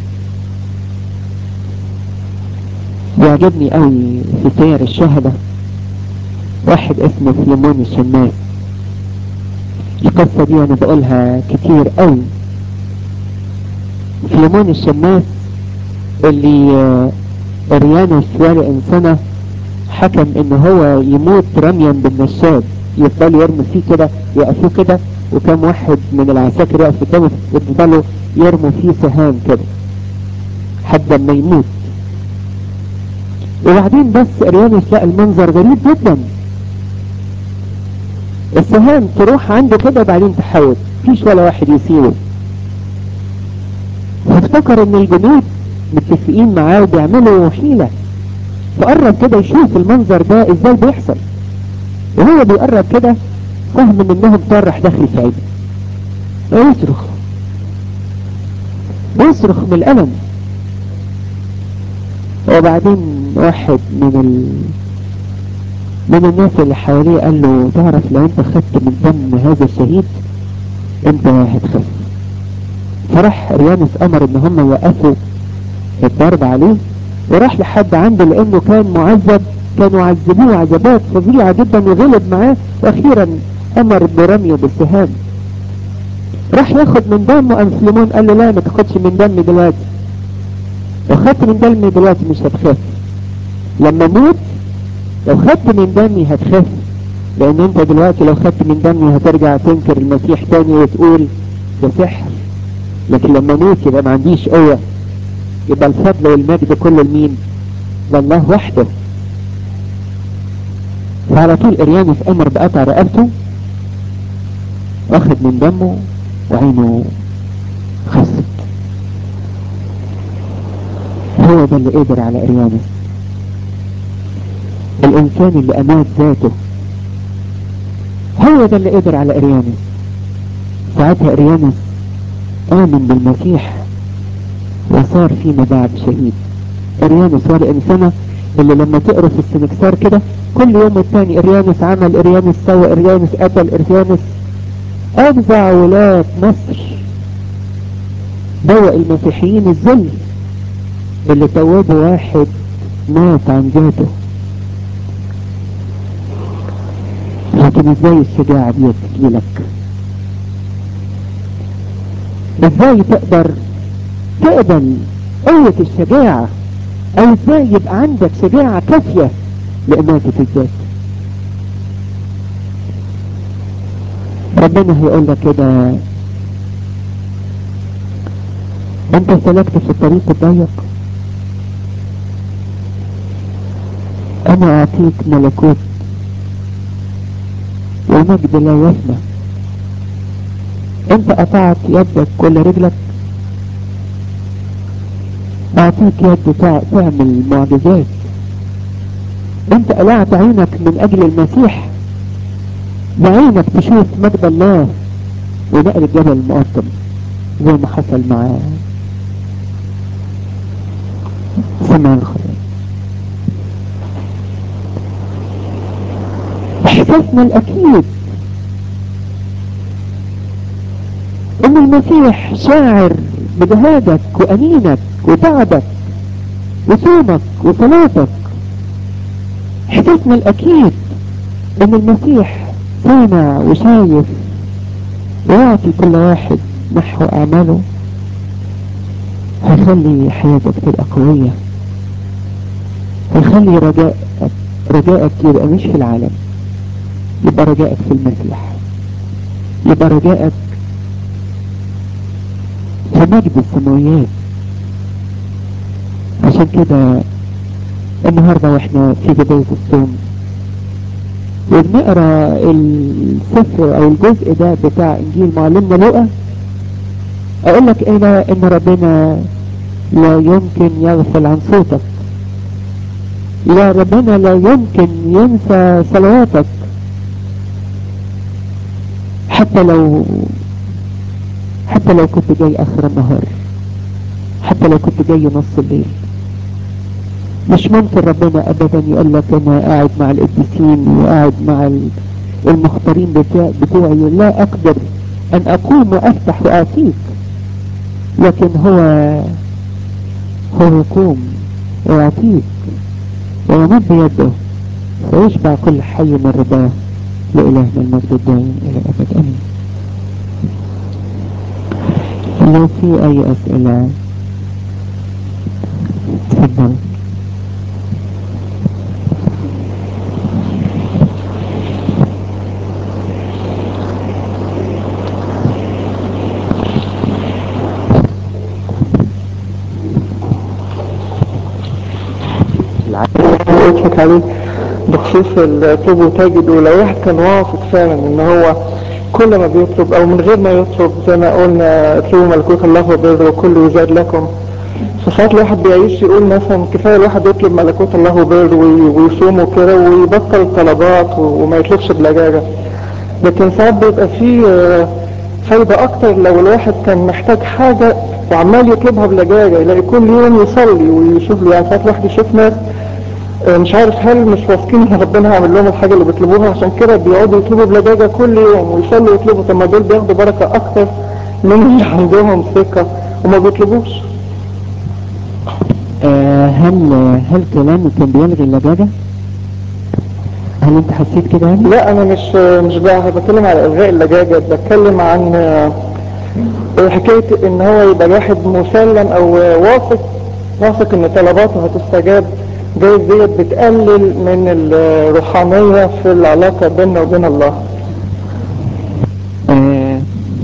بيعجبني قوي في سير الشهداء واحد اسمه فليمون الشماس القصة دي انا بقولها كتير قوي فليمون الشماس اللي اريانوس والي سنة حكم ان هو يموت رميا بالنشاب يفضلوا يرموا فيه كده يقفوه كده وكم واحد من العساكر يقف قدامه ويفضلوا يرموا فيه سهام كده حد ما يموت وبعدين بس اريانوس لقى المنظر غريب جدا السهام تروح عنده كده بعدين تحاول مفيش ولا واحد يسيره فافتكر ان الجنود متفقين معاه وبيعملوا حيلة فقرب كده يشوف المنظر ده ازاي بيحصل وهو بيقرب كده فهم منهم طرح داخل في عينه ويصرخ ويصرخ من الألم وبعدين واحد من ال... من الناس اللي حواليه قال له تعرف لو انت خدت من دم هذا الشهيد انت هتخف فراح ريانوس امر ان هم يوقفوا الضرب عليه وراح لحد عنده لانه كان معذب كانوا عذبوه عذابات فظيعة جدا وغلب معاه واخيرا امر برميه بالسهام راح ياخد من دمه ام فليمون قال له لا ما تاخدش من دمي دلوقتي لو خدت من دمي دلوقتي مش هتخاف لما موت لو خدت من دمي هتخاف لان انت دلوقتي لو خدت من دمي هترجع تنكر المسيح تاني وتقول ده سحر لكن لما موت يبقى ما عنديش قوة يبقى الفضل والمجد كله لمين لله وحده فعلى طول اريانوس امر بقطع رقبته واخد من دمه وعينه خست هو ده اللي قدر على اريانوس الانسان اللي امات ذاته هو ده اللي قدر على اريانوس ساعتها اريانوس امن بالمسيح وصار فيما بعد شهيد اريانوس ولا انسانة اللي لما تقرا في السنكسار كده كل يوم الثاني اريانوس عمل اريانوس سوى اريانوس قتل اريانوس افزع ولاة مصر دوق المسيحيين الذل اللي توبوا واحد مات عن ذاته لكن ازاي الشجاعة دي تجيلك ازاي تقدر تقبل قوة الشجاعة او ازاي يبقى عندك شجاعة كافية لاماتة الذات ربنا هيقول لك كده انت سلكت في الطريق الضيق انا اعطيك ملكوت ومجد لا يفنى انت قطعت يدك ولا رجلك اعطيك يد تع- تعمل معجزات انت قلعت عينك من اجل المسيح بعينك تشوف مجد الله ونقل الجبل المقطم زي ما حصل مع سمعان الخضر احساسنا الاكيد ان المسيح شاعر بجهادك وانينك وتعبك وصومك وصلاتك احساسنا الاكيد ان المسيح سامع وشايف ويعطي كل واحد نحو اعماله هيخلي حياتك تبقى قوية هيخلي رجاءك رجاءك يبقى مش في العالم يبقى رجاءك في المسيح يبقى رجاءك في مجد السماويات عشان كده النهاردة واحنا في بداية الصوم وبنقرا السفر او الجزء ده بتاع انجيل معلمنا لوقا اقول لك ايه لا ان ربنا لا يمكن يغفل عن صوتك لا ربنا لا يمكن ينسى صلواتك حتى لو حتى لو كنت جاي اخر النهار حتى لو كنت جاي نص الليل مش ممكن ربنا ابدا يقول لك انا قاعد مع القديسين وقاعد مع المختارين بتاع بتوعي لا اقدر ان اقوم وافتح واعطيك لكن هو هو يقوم ويعطيك ويمد يده ويشبع كل حي من رضاه لإلهنا المجد الدائم إلى أبد أمين لو في أي أسئلة تفضل اضحك عليه بخصوص الطلب وتجد ولو واحد كان واثق فعلا ان هو كل ما بيطلب او من غير ما يطلب زي ما قلنا اطلبوا ملكوت الله وبره وكله يزاد لكم فساعات الواحد بيعيش يقول مثلا كفايه الواحد يطلب ملكوت الله وبره ويصوم وكده ويبطل طلبات وما يطلبش بلجاجه لكن ساعات بيبقى فيه فايدة اكتر لو الواحد كان محتاج حاجة وعمال يطلبها بلجاجة يلاقي كل يوم يصلي ويشوف له يعني ساعات الواحد يشوف ناس مش عارف هل مش واثقين ان ربنا هيعمل لهم الحاجة اللي بيطلبوها عشان كده بيقعدوا يطلبوا بلجاجة كل يوم ويصلوا ويطلبوا طب ما دول بياخدوا بركة اكتر من اللي عندهم ثقة وما بيطلبوش آه هل هل كلامي كان بيلغي اللجاجة؟ هل انت حسيت كده يعني؟ لا انا مش مش بقى بتكلم على الغاء اللجاجة بتكلم عن حكاية ان هو يبقى الواحد مسلم او واثق واثق ان طلباته هتستجاب جايز ديت بتقلل من الروحانية في العلاقة بيننا وبين الله آه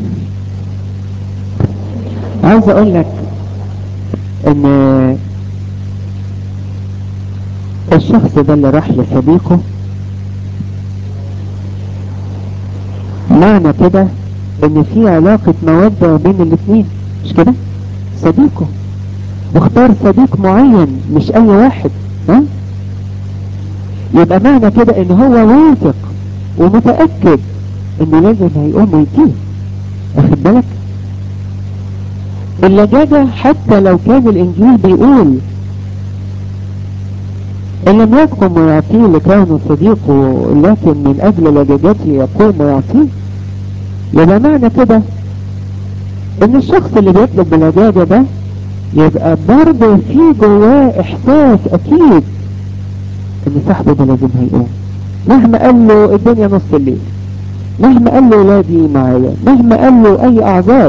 عاوز اقول لك ان الشخص ده اللي راح لصديقه معنى كده ان في علاقة مودة بين الاثنين مش كده صديقه واختار صديق معين مش اي واحد ها يبقى معنى كده ان هو واثق ومتأكد انه لازم هيقوم ويجيه واخد بالك اللجاجة حتى لو كان الانجيل بيقول ان لم يقم ويعطيه لكونه صديقه لكن من اجل لجاجته يقوم ويعطيه يبقى معنى كده ان الشخص اللي بيطلب بلجاجة ده يبقى برضه في جواه احساس اكيد ان صاحبه ده لازم هيقوم مهما قال له الدنيا نص الليل مهما قال له ولادي معايا مهما قال له اي اعذار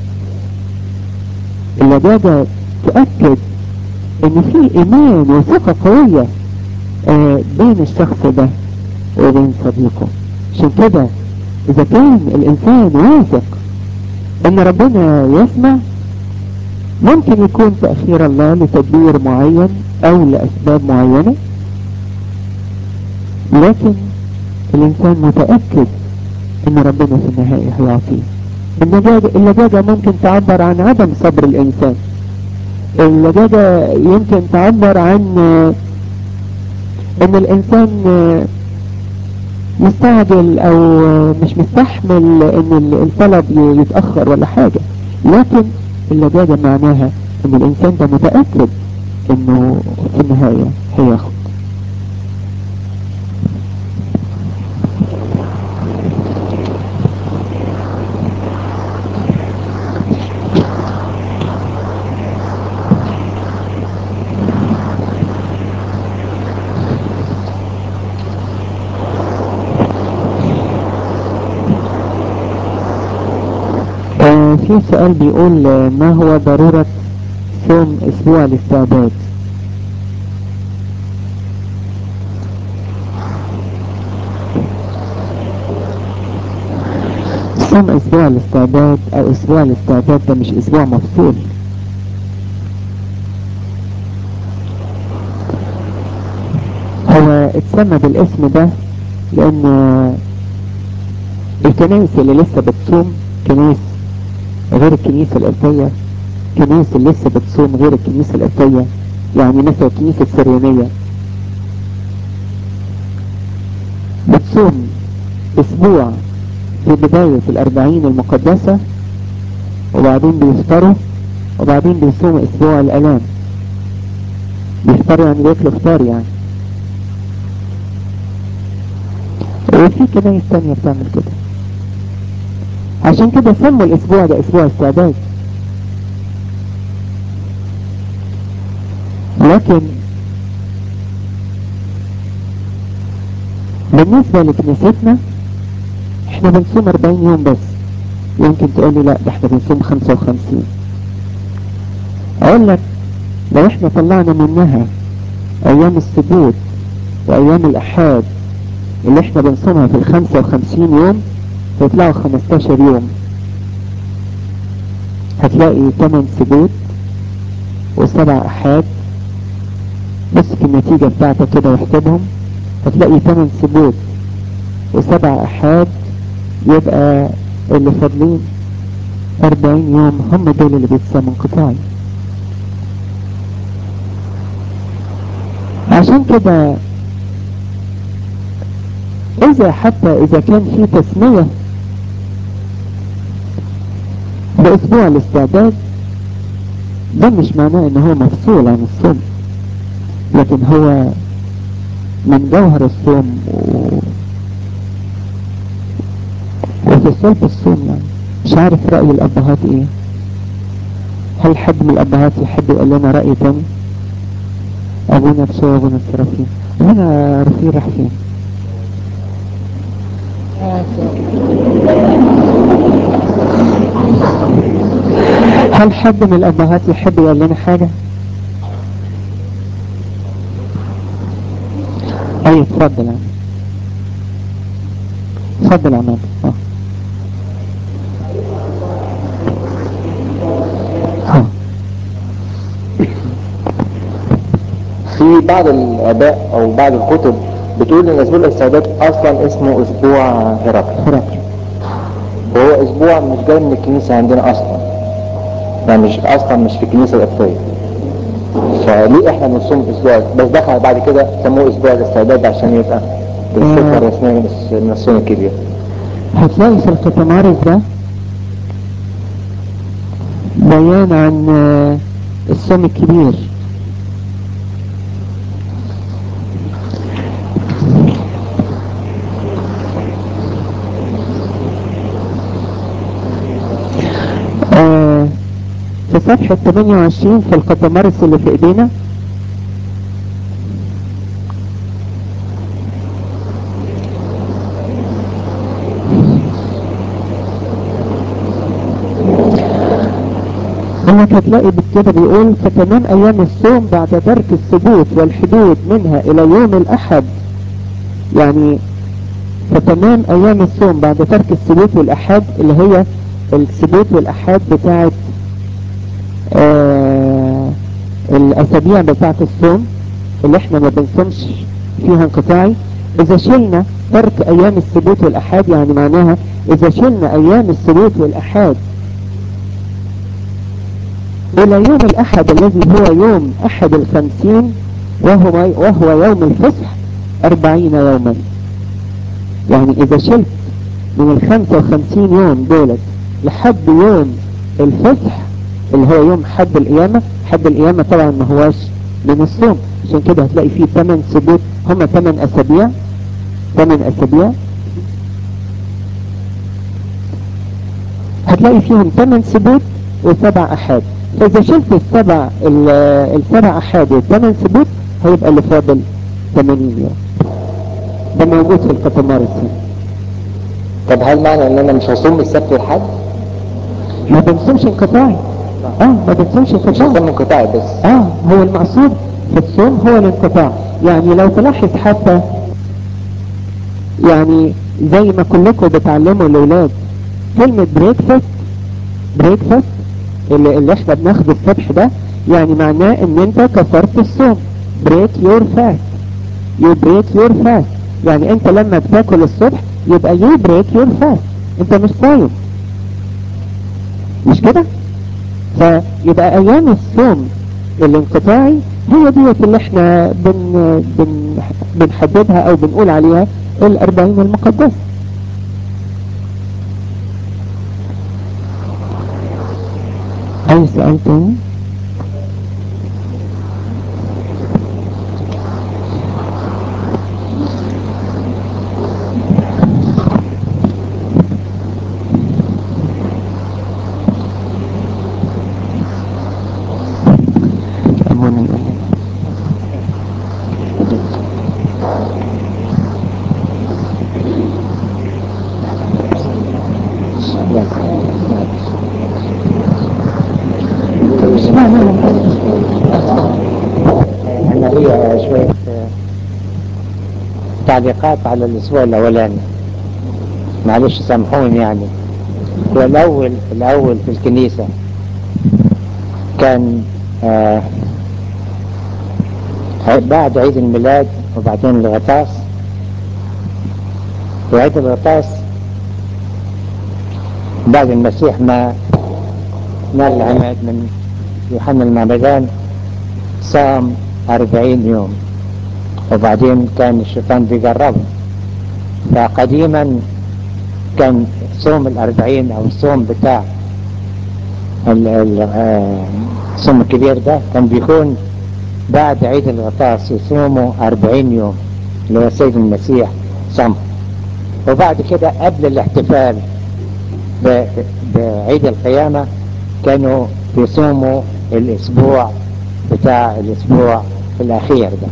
اللجاجة تؤكد ان في ايمان وثقة قوية آه بين الشخص ده وبين صديقه عشان كده اذا كان الانسان واثق ان ربنا يسمع ممكن يكون تأخير الله لتدبير معين او لاسباب معينة لكن الانسان متأكد ان ربنا في النهاية هيعطيه اللجاجة, اللجاجة ممكن تعبر عن عدم صبر الانسان اللجاجة يمكن تعبر عن ان الانسان مستعجل او مش مستحمل ان الطلب يتأخر ولا حاجة لكن اللجاجة معناها ان الانسان ده متأكد انه في النهاية هياخد آه، في سؤال بيقول آه، ما هو ضرورة صوم اسبوع الاستعداد صوم اسبوع الاستعداد او اسبوع الاستعداد ده مش اسبوع مفصول هو اتسمى بالاسم ده لان الكنائس اللي لسه بتصوم كنائس غير الكنيسة القبطية كنائس اللي لسه بتصوم غير الكنيسة القبطية يعني مثلا الكنيسة السريانية بتصوم اسبوع في بداية الاربعين المقدسة وبعدين بيفطروا وبعدين بيصوموا اسبوع الالام بيفطروا يعني بياكلوا فطار يعني وفي كنايس تانية بتعمل كده عشان كده سموا الاسبوع ده اسبوع استعداد لكن بالنسبة لكنيستنا احنا بنصوم 40 يوم بس يمكن تقول لي لا ده احنا بنصوم 55 اقول لك لو احنا طلعنا منها ايام السبوت وايام الاحاد اللي احنا بنصومها في ال 55 يوم يطلعوا 15 يوم هتلاقي 8 سبوت وسبع احاد مسك النتيجة بتاعتك كده واحسبهم هتلاقي 8 سبوت وسبع احاد يبقى اللي فاضلين 40 يوم هم دول اللي بيتسموا انقطاعي عشان كده اذا حتى اذا كان في تسمية باسبوع الاستعداد ده مش معناه ان هو مفصول عن الصوم لكن هو من جوهر الصوم و... وفي صلب الصوم يعني مش عارف رأي الابهات ايه هل حد من الابهات يحب يقول لنا رأي تاني ابونا بشوى ابونا السرافين ابونا رفيق راح فين هل حد من الابهات يحب يقول لنا حاجة اي اتفضل يا عم. اتفضل يا عماد اه اه في بعض الاباء او بعض الكتب بتقول ان اسبوع الاستعداد اصلا اسمه اسبوع هرقل هرقل وهو اسبوع مش جاي من الكنيسه عندنا اصلا يعني مش اصلا مش في الكنيسه القبطيه فليه احنا بنصوم اسبوع بس دخل بعد كده سموه اسبوع الاستعداد عشان يبقى الصفه الرسميه من الس- من الصوم الكبير هتلاقي في الكتمارس ده بيان عن آه، الصوم الكبير آه، في صفحة 28 في القطمارس اللي في ايدينا انك هتلاقي كده بيقول فتمام ايام الصوم بعد ترك الثبوت والحدود منها الى يوم الاحد يعني فتمام ايام الصوم بعد ترك الثبوت والاحاد اللي هي الثبوت والاحاد بتاعت آه الاسابيع بتاعت الصوم اللي احنا ما بنصومش فيها انقطاعي اذا شلنا ترك ايام السبوت والاحاد يعني معناها اذا شلنا ايام السبوت والاحاد الى يوم الاحد الذي هو يوم احد الخمسين وهو, وهو يوم الفصح اربعين يوما يعني اذا شلت من الخمسة وخمسين يوم دولت لحد يوم الفصح اللي هو يوم حد القيامة حد القيامة طبعا ما هواش من الصوم عشان كده هتلاقي فيه 8 سبوت هم 8 اسابيع 8 اسابيع هتلاقي فيهم 8 سبوت وسبع احاد فاذا شلت السبع السبع احاد والثمان سبوت هيبقى اللي فاضل 80 يوم ده موجود في القطمارس هنا طب هل معنى ان انا مش هصوم السبت والحد؟ ما بنصومش انقطاعي اه ما بنصومش مش انقطاعي هصوم انقطاعي بس اه هو المقصود في الصوم هو الانقطاع يعني لو تلاحظ حتى يعني زي ما كلكم بتعلموا الاولاد كلمة بريكفاست بريكفاست اللي, اللي احنا بناخده الصبح ده يعني معناه ان انت كسرت الصوم بريك يور فاست يو بريك يور فاست يعني انت لما بتاكل الصبح يبقى يو بريك يور فاست انت مش صايم مش كده فيبقى ايام الصوم الانقطاعي هي ديت اللي احنا بن بن بنحددها او بنقول عليها الاربعين المقدسة اي سؤال تاني أبوني انا لي شوية تعليقات على الاسبوع الاولاني معلش سامحوني يعني هو الاول الاول في الكنيسة كان آه بعد عيد الميلاد وبعدين الغطاس في عيد الغطاس بعد المسيح ما نال العماد من يوحنا المعمدان صام أربعين يوم وبعدين كان الشيطان بيجربه فقديما كان صوم الأربعين أو الصوم بتاع ال- ال- آه، الصوم الكبير ده كان بيكون بعد عيد الغطاس يصوموا أربعين يوم اللي هو السيد المسيح صام وبعد كده قبل الاحتفال ب- بعيد القيامة كانوا بيصوموا الأسبوع بتاع الأسبوع الأخير ده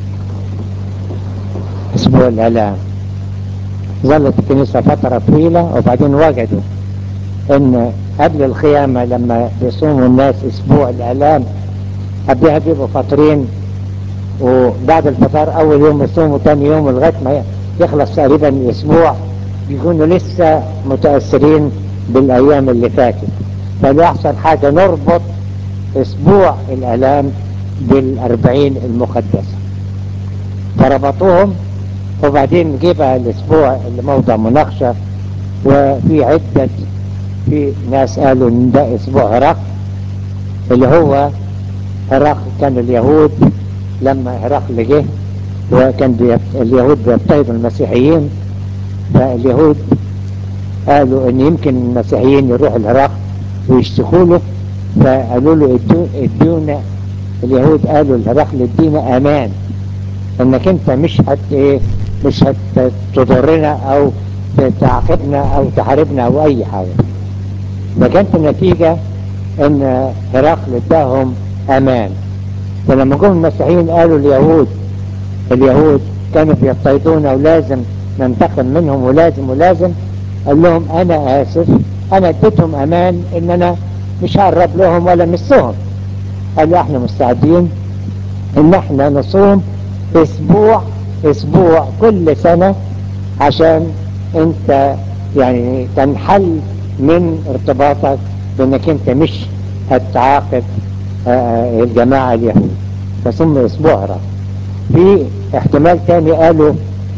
أسبوع الآلام ظلت الكنيسة فترة طويلة وبعدين وجدوا إن قبل القيامة لما بيصوموا الناس أسبوع الآلام قبلها بيبقوا فاطرين وبعد الفطار أول يوم يصوموا تاني يوم لغاية ما يخلص تقريبا الأسبوع بيكونوا لسه متأثرين بالأيام اللي فاتت فده أحسن حاجة نربط أسبوع الآلام بالأربعين المقدسة فربطوهم وبعدين جه بقى الأسبوع اللي موضع مناقشة وفي عدة في ناس قالوا إن ده أسبوع هرقل اللي هو هرقل كان اليهود لما هرقل جه وكان بيت... اليهود بيضطهدوا المسيحيين فاليهود قالوا ان يمكن المسيحيين يروحوا العراق ويشتكوا له فقالوا له ادو- ادونا اليهود قالوا العراق ادينا امان انك انت مش هت ايه مش هتضرنا او تعاقبنا او تحاربنا او اي حاجه فكانت النتيجه ان هرقل اداهم امان فلما جم المسيحيين قالوا اليهود اليهود كانوا بيضطهدونا ولازم ننتقم منهم ولازم ولازم قال لهم انا اسف انا اديتهم امان ان انا مش هقرب لهم ولا مسهم قالوا احنا مستعدين ان احنا نصوم اسبوع اسبوع كل سنة عشان انت يعني تنحل من ارتباطك بانك انت مش هتعاقب آه، الجماعة اليهود فصم اسبوع رأى في احتمال تاني قالوا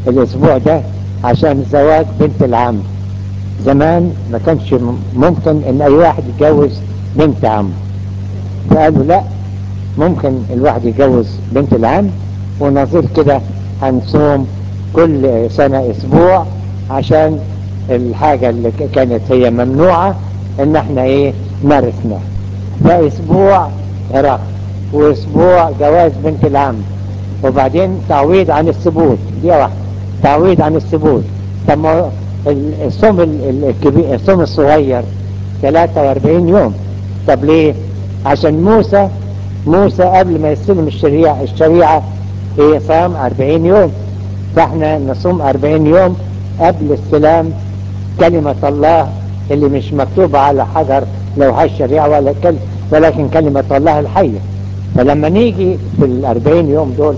الاسبوع ده عشان زواج بنت العم زمان ما كانش م- ممكن ان اي واحد يتجوز بنت عم فقالوا لا ممكن الواحد يتجوز بنت العم ونظير كده هنصوم كل سنة اسبوع عشان الحاجة اللي ك- كانت هي ممنوعة ان احنا ايه مارسنا فاسبوع عراق واسبوع جواز بنت العم وبعدين تعويض عن الثبوت دي واحدة تعويض عن الثبوت طب ما هو ال- الصوم ال- ال- الكبير الصوم الصغير 43 يوم طب ليه عشان موسى موسى قبل ما يستلم الشريعة الشريعة ايه صام 40 يوم فاحنا نصوم 40 يوم قبل استلام كلمة الله اللي مش مكتوبة على حجر لوحة الشريعة ولا كل ولكن كلمة الله الحية فلما نيجي في الأربعين يوم دول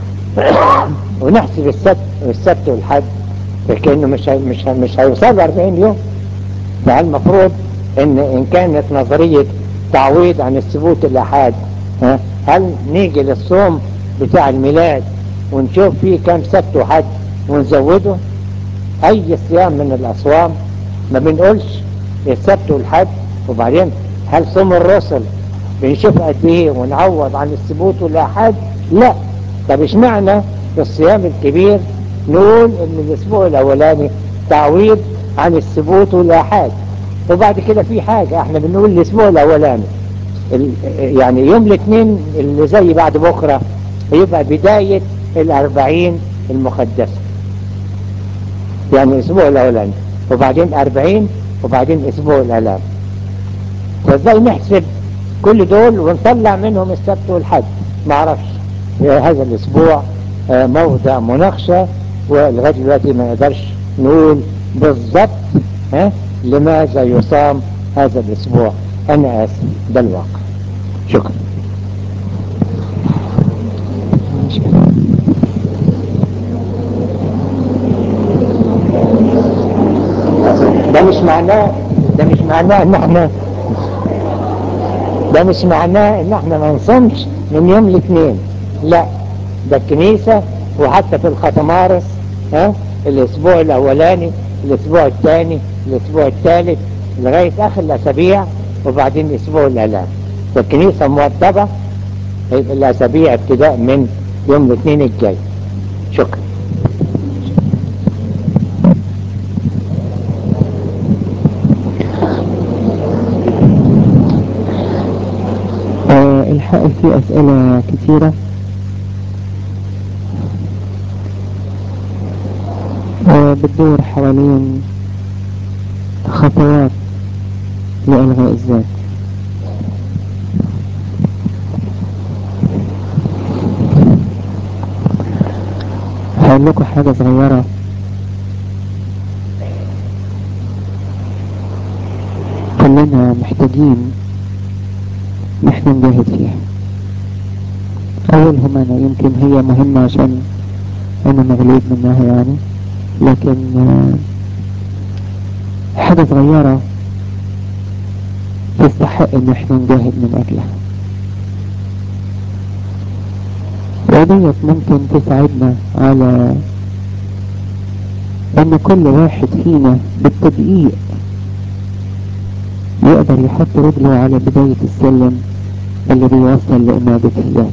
ونحسب السبت السبت والحد فكأنه مش هي مش هي مش هيوصل 40 يوم فالمفروض ان ان كانت نظرية تعويض عن الثبوت الأحاد ها، هل نيجي للصوم بتاع الميلاد ونشوف فيه كام سبت وحد ونزوده اي صيام من الاصوام ما بنقولش السبت والحد وبعدين هل صوم الرسل بنشوف قد ايه ونعوض عن الثبوت والاحاد لا طب اشمعنى في الصيام الكبير نقول ان الاسبوع الاولاني تعويض عن الثبوت والاحاد وبعد كده في حاجة احنا بنقول الاسبوع الاولاني ال- يعني يوم الاثنين اللي زي بعد بكرة يبقى بداية الاربعين المقدسة يعني الاسبوع الاولاني وبعدين اربعين وبعدين اسبوع الالام فازاي نحسب كل دول ونطلع منهم السبت والحد ما اعرفش هذا الاسبوع آه، موضع مناقشة ولغاية دلوقتي ما نقدرش نقول بالضبط ها لماذا يصام هذا الاسبوع انا اسف ده الواقع شكرا ده مش معناه ده مش معناه ان احنا ده مش معناه ان احنا ما نصومش من يوم الاثنين لا ده الكنيسة وحتى في الختمارس ها الاسبوع الاولاني الاسبوع الثاني الاسبوع الثالث لغاية اخر الاسابيع وبعدين اسبوع الالام فالكنيسة موضبة الاسابيع ابتداء من يوم الاثنين الجاي شكرا آه، الحقيقة في أسئلة كتيرة آه، بتدور حوالين خطوات لإلغاء الذات هقول لكم حاجة صغيرة كلنا محتاجين نحن نجاهد فيها أولهم أنا يمكن هي مهمة عشان أنا مغلوب منها يعني لكن آه، حاجة صغيرة تستحق إن احنا نجاهد من أجلها وديت ممكن تساعدنا على إن كل واحد فينا بالتدقيق يقدر يحط رجله على بداية السلم اللي بيوصل لإمادة الذات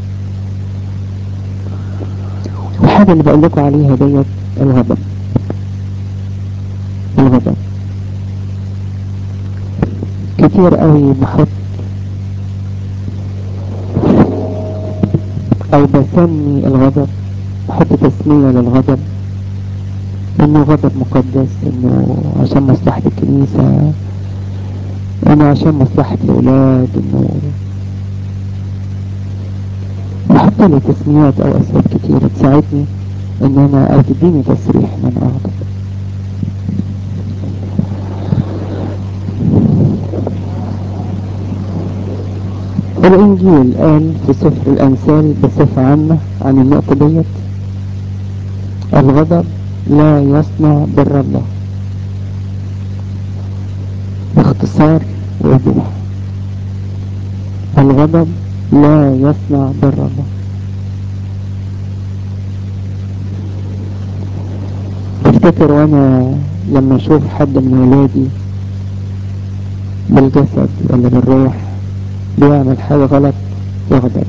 الحاجة اللي بقول لكم عليها ديت الغضب الغضب كتير قوي بحط او بسمي الغضب بحط تسمية للغضب انه غضب مقدس انه عشان مصلحة الكنيسة انه عشان مصلحة الاولاد انه بحط له تسميات او اسباب كتيرة تساعدني ان انا او تديني تصريح ان انا اغضب الانجيل قال في سفر الامثال بصفة عامة عن النقطة ديت الغضب لا يصنع بر الله باختصار ووضوح الغضب لا يصنع بر الله افتكر وانا لما اشوف حد من ولادي بالجسد ولا بالروح بيعمل حاجة غلط يغضب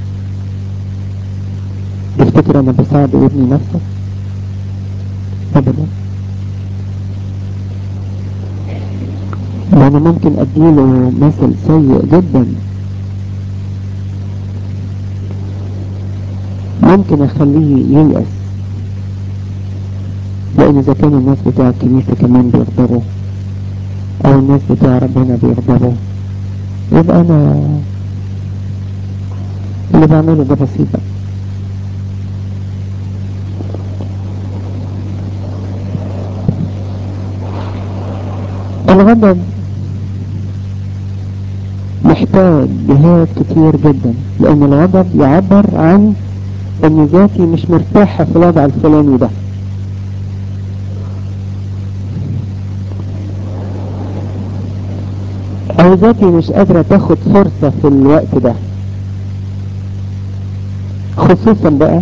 تفتكر انا بساعد ابني نفسه ابدا ده انا ممكن اديله مثل سيء جدا ممكن اخليه ييأس لان اذا كان الناس بتاع الكنيسة كمان بيغضبوا او الناس بتاع ربنا بيغضبوا يبقى انا اللي بعمله ده بسيط بقى. الغضب محتاج جهاد كتير جدا لان الغضب يعبر عن ان ذاتي مش مرتاحة في الوضع الفلاني ده او ذاتي مش قادرة تاخد فرصة في الوقت ده خصوصا بقى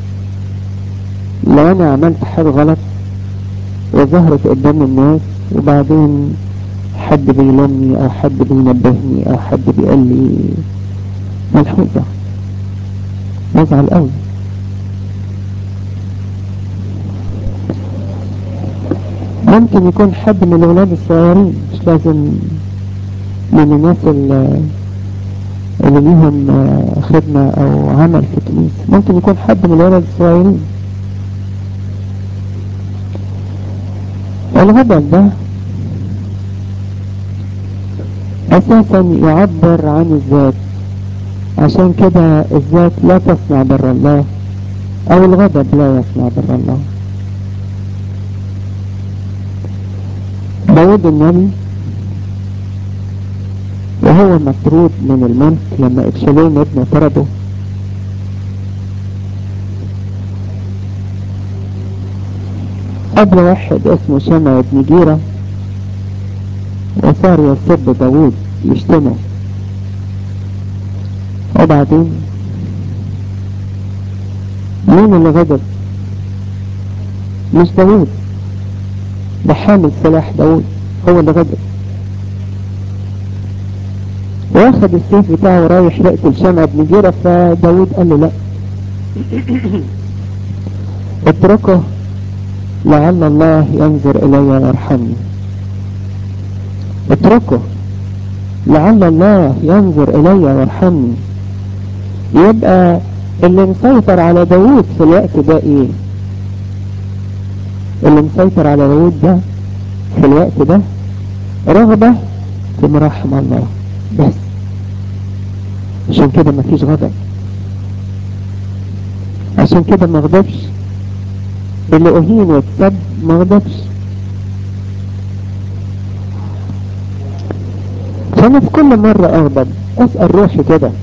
لو انا عملت حاجة غلط وظهرت قدام الناس وبعدين حد بيلومني او حد بينبهني او حد بيقول لي ملحوظة بزعل قوي ممكن يكون حد من الولاد الصغيرين مش لازم من الناس اللي اللي ليهم خدمة او عمل في الكنيسة ممكن يكون حد من الولاد الصغيرين الغضب ده اساسا يعبر عن الذات عشان كده الذات لا تصنع بر الله او الغضب لا يصنع بر الله داود النبي وهو مطرود من الملك لما ابشالوم ابنه طرده قبل واحد اسمه شمع بن جيرة وصار يسب داود يشتمه وبعدين مين اللي غضب مش داود ده حامل سلاح داود هو اللي غضب واخد السيف بتاعه ورايح يقتل شمع بن جيرة فداود قال له لا اتركه لعل الله ينظر الي ويرحمني اتركه لعل الله ينظر الي ويرحمني يبقى اللي مسيطر على داود في الوقت ده ايه اللي مسيطر على داود ده في الوقت ده رغبة في مراحم الله بس عشان كده مفيش غضب عشان كده ما غضبش اللي اهين واتسب ما غضبش فانا في كل مرة اغضب اسأل روحي كده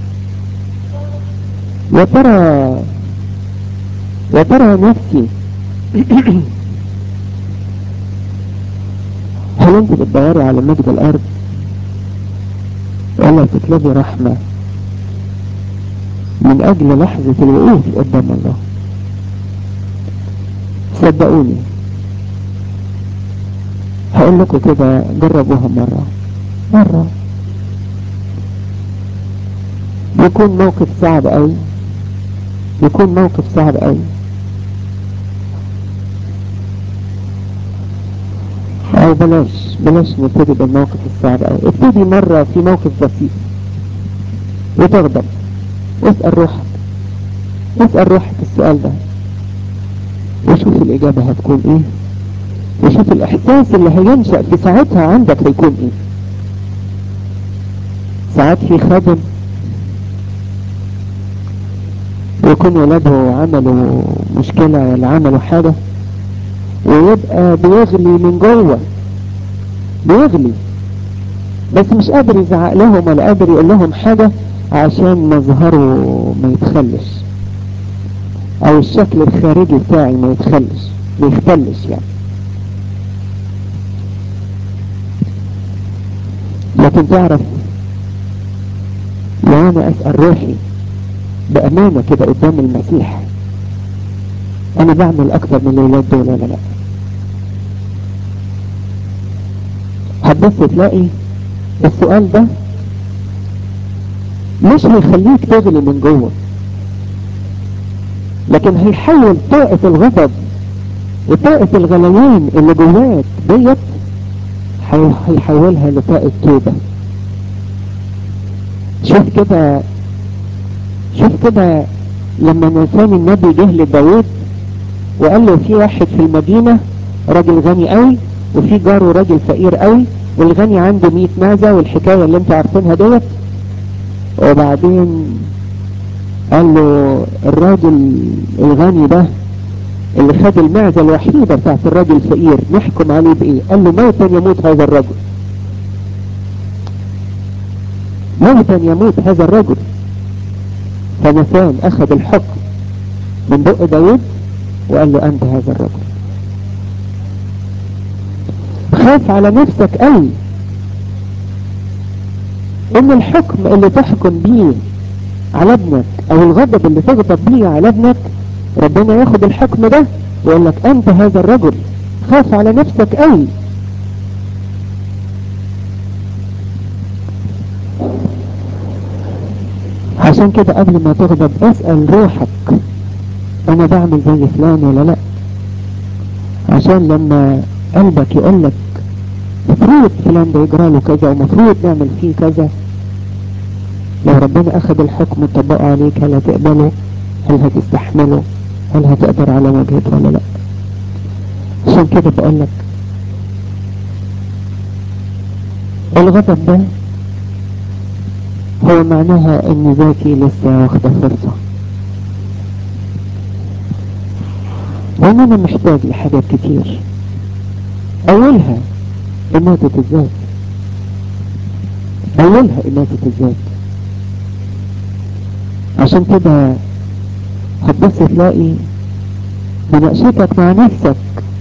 يا ترى يا ترى نفسي هل انت بتدوري على مجد الارض ولا تطلبي رحمة من اجل لحظة الوقوف قدام الله صدقوني هقول لكم كده جربوها مرة مرة يكون موقف صعب قوي يكون موقف صعب قوي او بلاش بلاش نبتدي بالموقف الصعب قوي ابتدي مرة في موقف بسيط وتغضب واسأل روحك اسأل روحك السؤال ده وشوف الإجابة هتكون إيه وشوف الإحساس اللي هينشأ في ساعتها عندك هيكون إيه ساعات في خادم يكون ولاده عملوا مشكلة ولا عملوا حاجة ويبقى بيغلي من جوه بيغلي بس مش قادر يزعق لهم ولا قادر يقول لهم حاجة عشان مظهره ما يتخلش او الشكل الخارجي بتاعي ما يتخلش ما يختلش يعني لكن تعرف لو انا اسأل روحي بامانة كده قدام المسيح انا بعمل اكتر من الولاد دول ولا لا هتبص تلاقي السؤال ده مش هيخليك تغلي من جوه لكن هيحول طاقة الغضب وطاقة الغليان اللي جواك ديت هيحولها لطاقة توبة شوف كده شوف كده لما نسان النبي جه لداود وقال له في واحد في المدينة راجل غني قوي وفي جاره راجل فقير قوي والغني عنده 100 معزة والحكاية اللي انتوا عارفينها ديت وبعدين قال له الراجل الغني ده اللي خد المعزة الوحيدة بتاعت الراجل الفقير نحكم عليه بايه قال له موتا يموت هذا الرجل موتا يموت هذا الرجل فنسان اخذ الحكم من بق داود وقال له انت هذا الرجل خاف على نفسك قوي ان الحكم اللي تحكم بيه على ابنك او الغضب اللي تغضب بيه على ابنك ربنا ياخد الحكم ده ويقول لك انت هذا الرجل خاف على نفسك قوي عشان كده قبل ما تغضب اسأل روحك انا بعمل زي فلان ولا لا عشان لما قلبك يقول لك مفروض فلان ده يجرى له كذا ومفروض نعمل فيه كذا لو ربنا اخذ الحكم وطبقه عليك هل هتقبله هل هتستحمله هل هتقدر على مواجهته ولا لا عشان كده بقول لك الغضب ده هو معناها ان ذاتي لسه واخده فرصة وان انا محتاج لحاجات كتير اولها اماتة الذات اولها اماتة الذات عشان كده هتبص تلاقي مناقشتك مع نفسك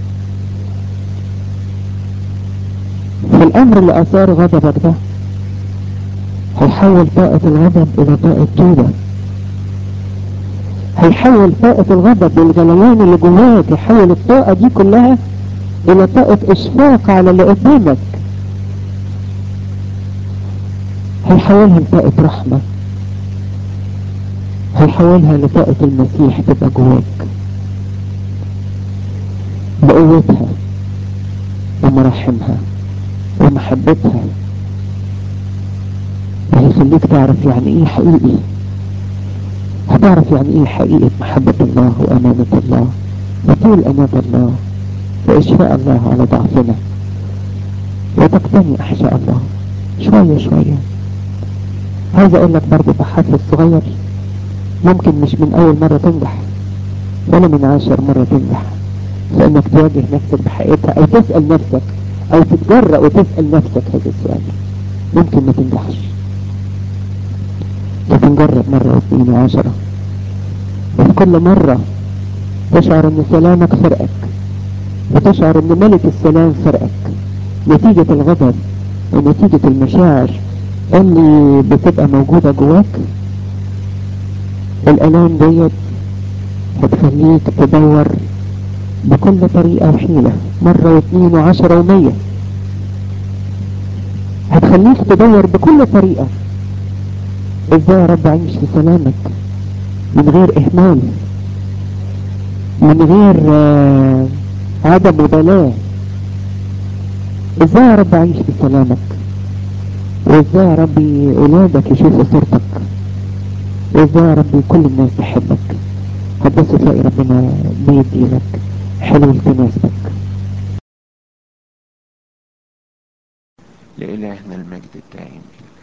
في الامر اللي اثار غضبك ده هيحول طاقة الغضب الى طاقة توبة هيحول طاقة الغضب والجليان اللي جواك يحول الطاقة دي كلها الى طاقة اشفاق على اللي قدامك هيحولها لطاقة رحمة هيحولها لطاقة المسيح تبقى جواك بقوتها ومراحمها ومحبتها وهيخليك تعرف يعني ايه حقيقي هتعرف يعني ايه حقيقة محبة الله وامانة الله وطول امان الله واشفاء الله على ضعفنا وتقتني احشاء الله شوية شوية عايز اقول لك برضه بحث الصغير ممكن مش من اول مرة تنجح ولا من عاشر مرة تنجح فانك تواجه نفسك بحقيقتها او تسأل نفسك او تتجرأ وتسأل نفسك هذا السؤال ممكن ما تنجحش لكن جرب مرة واثنين وعشرة وفي كل مرة تشعر ان سلامك فرقك وتشعر ان ملك السلام فرقك نتيجة الغضب ونتيجة المشاعر اللي بتبقى موجودة جواك الالام ديت هتخليك تدور بكل طريقة وحيلة مرة واثنين وعشرة ومية هتخليك تدور بكل طريقة ازاي يا رب اعيش في سلامك من غير اهمال من غير آه عدم مبالاة ازاي يا رب اعيش في سلامك وازاي يا ربي اولادك يشوفوا صورتك وازاي يا ربي كل الناس تحبك هتبص تلاقي ربنا بيديلك حلول تناسبك لإلهنا المجد الدائم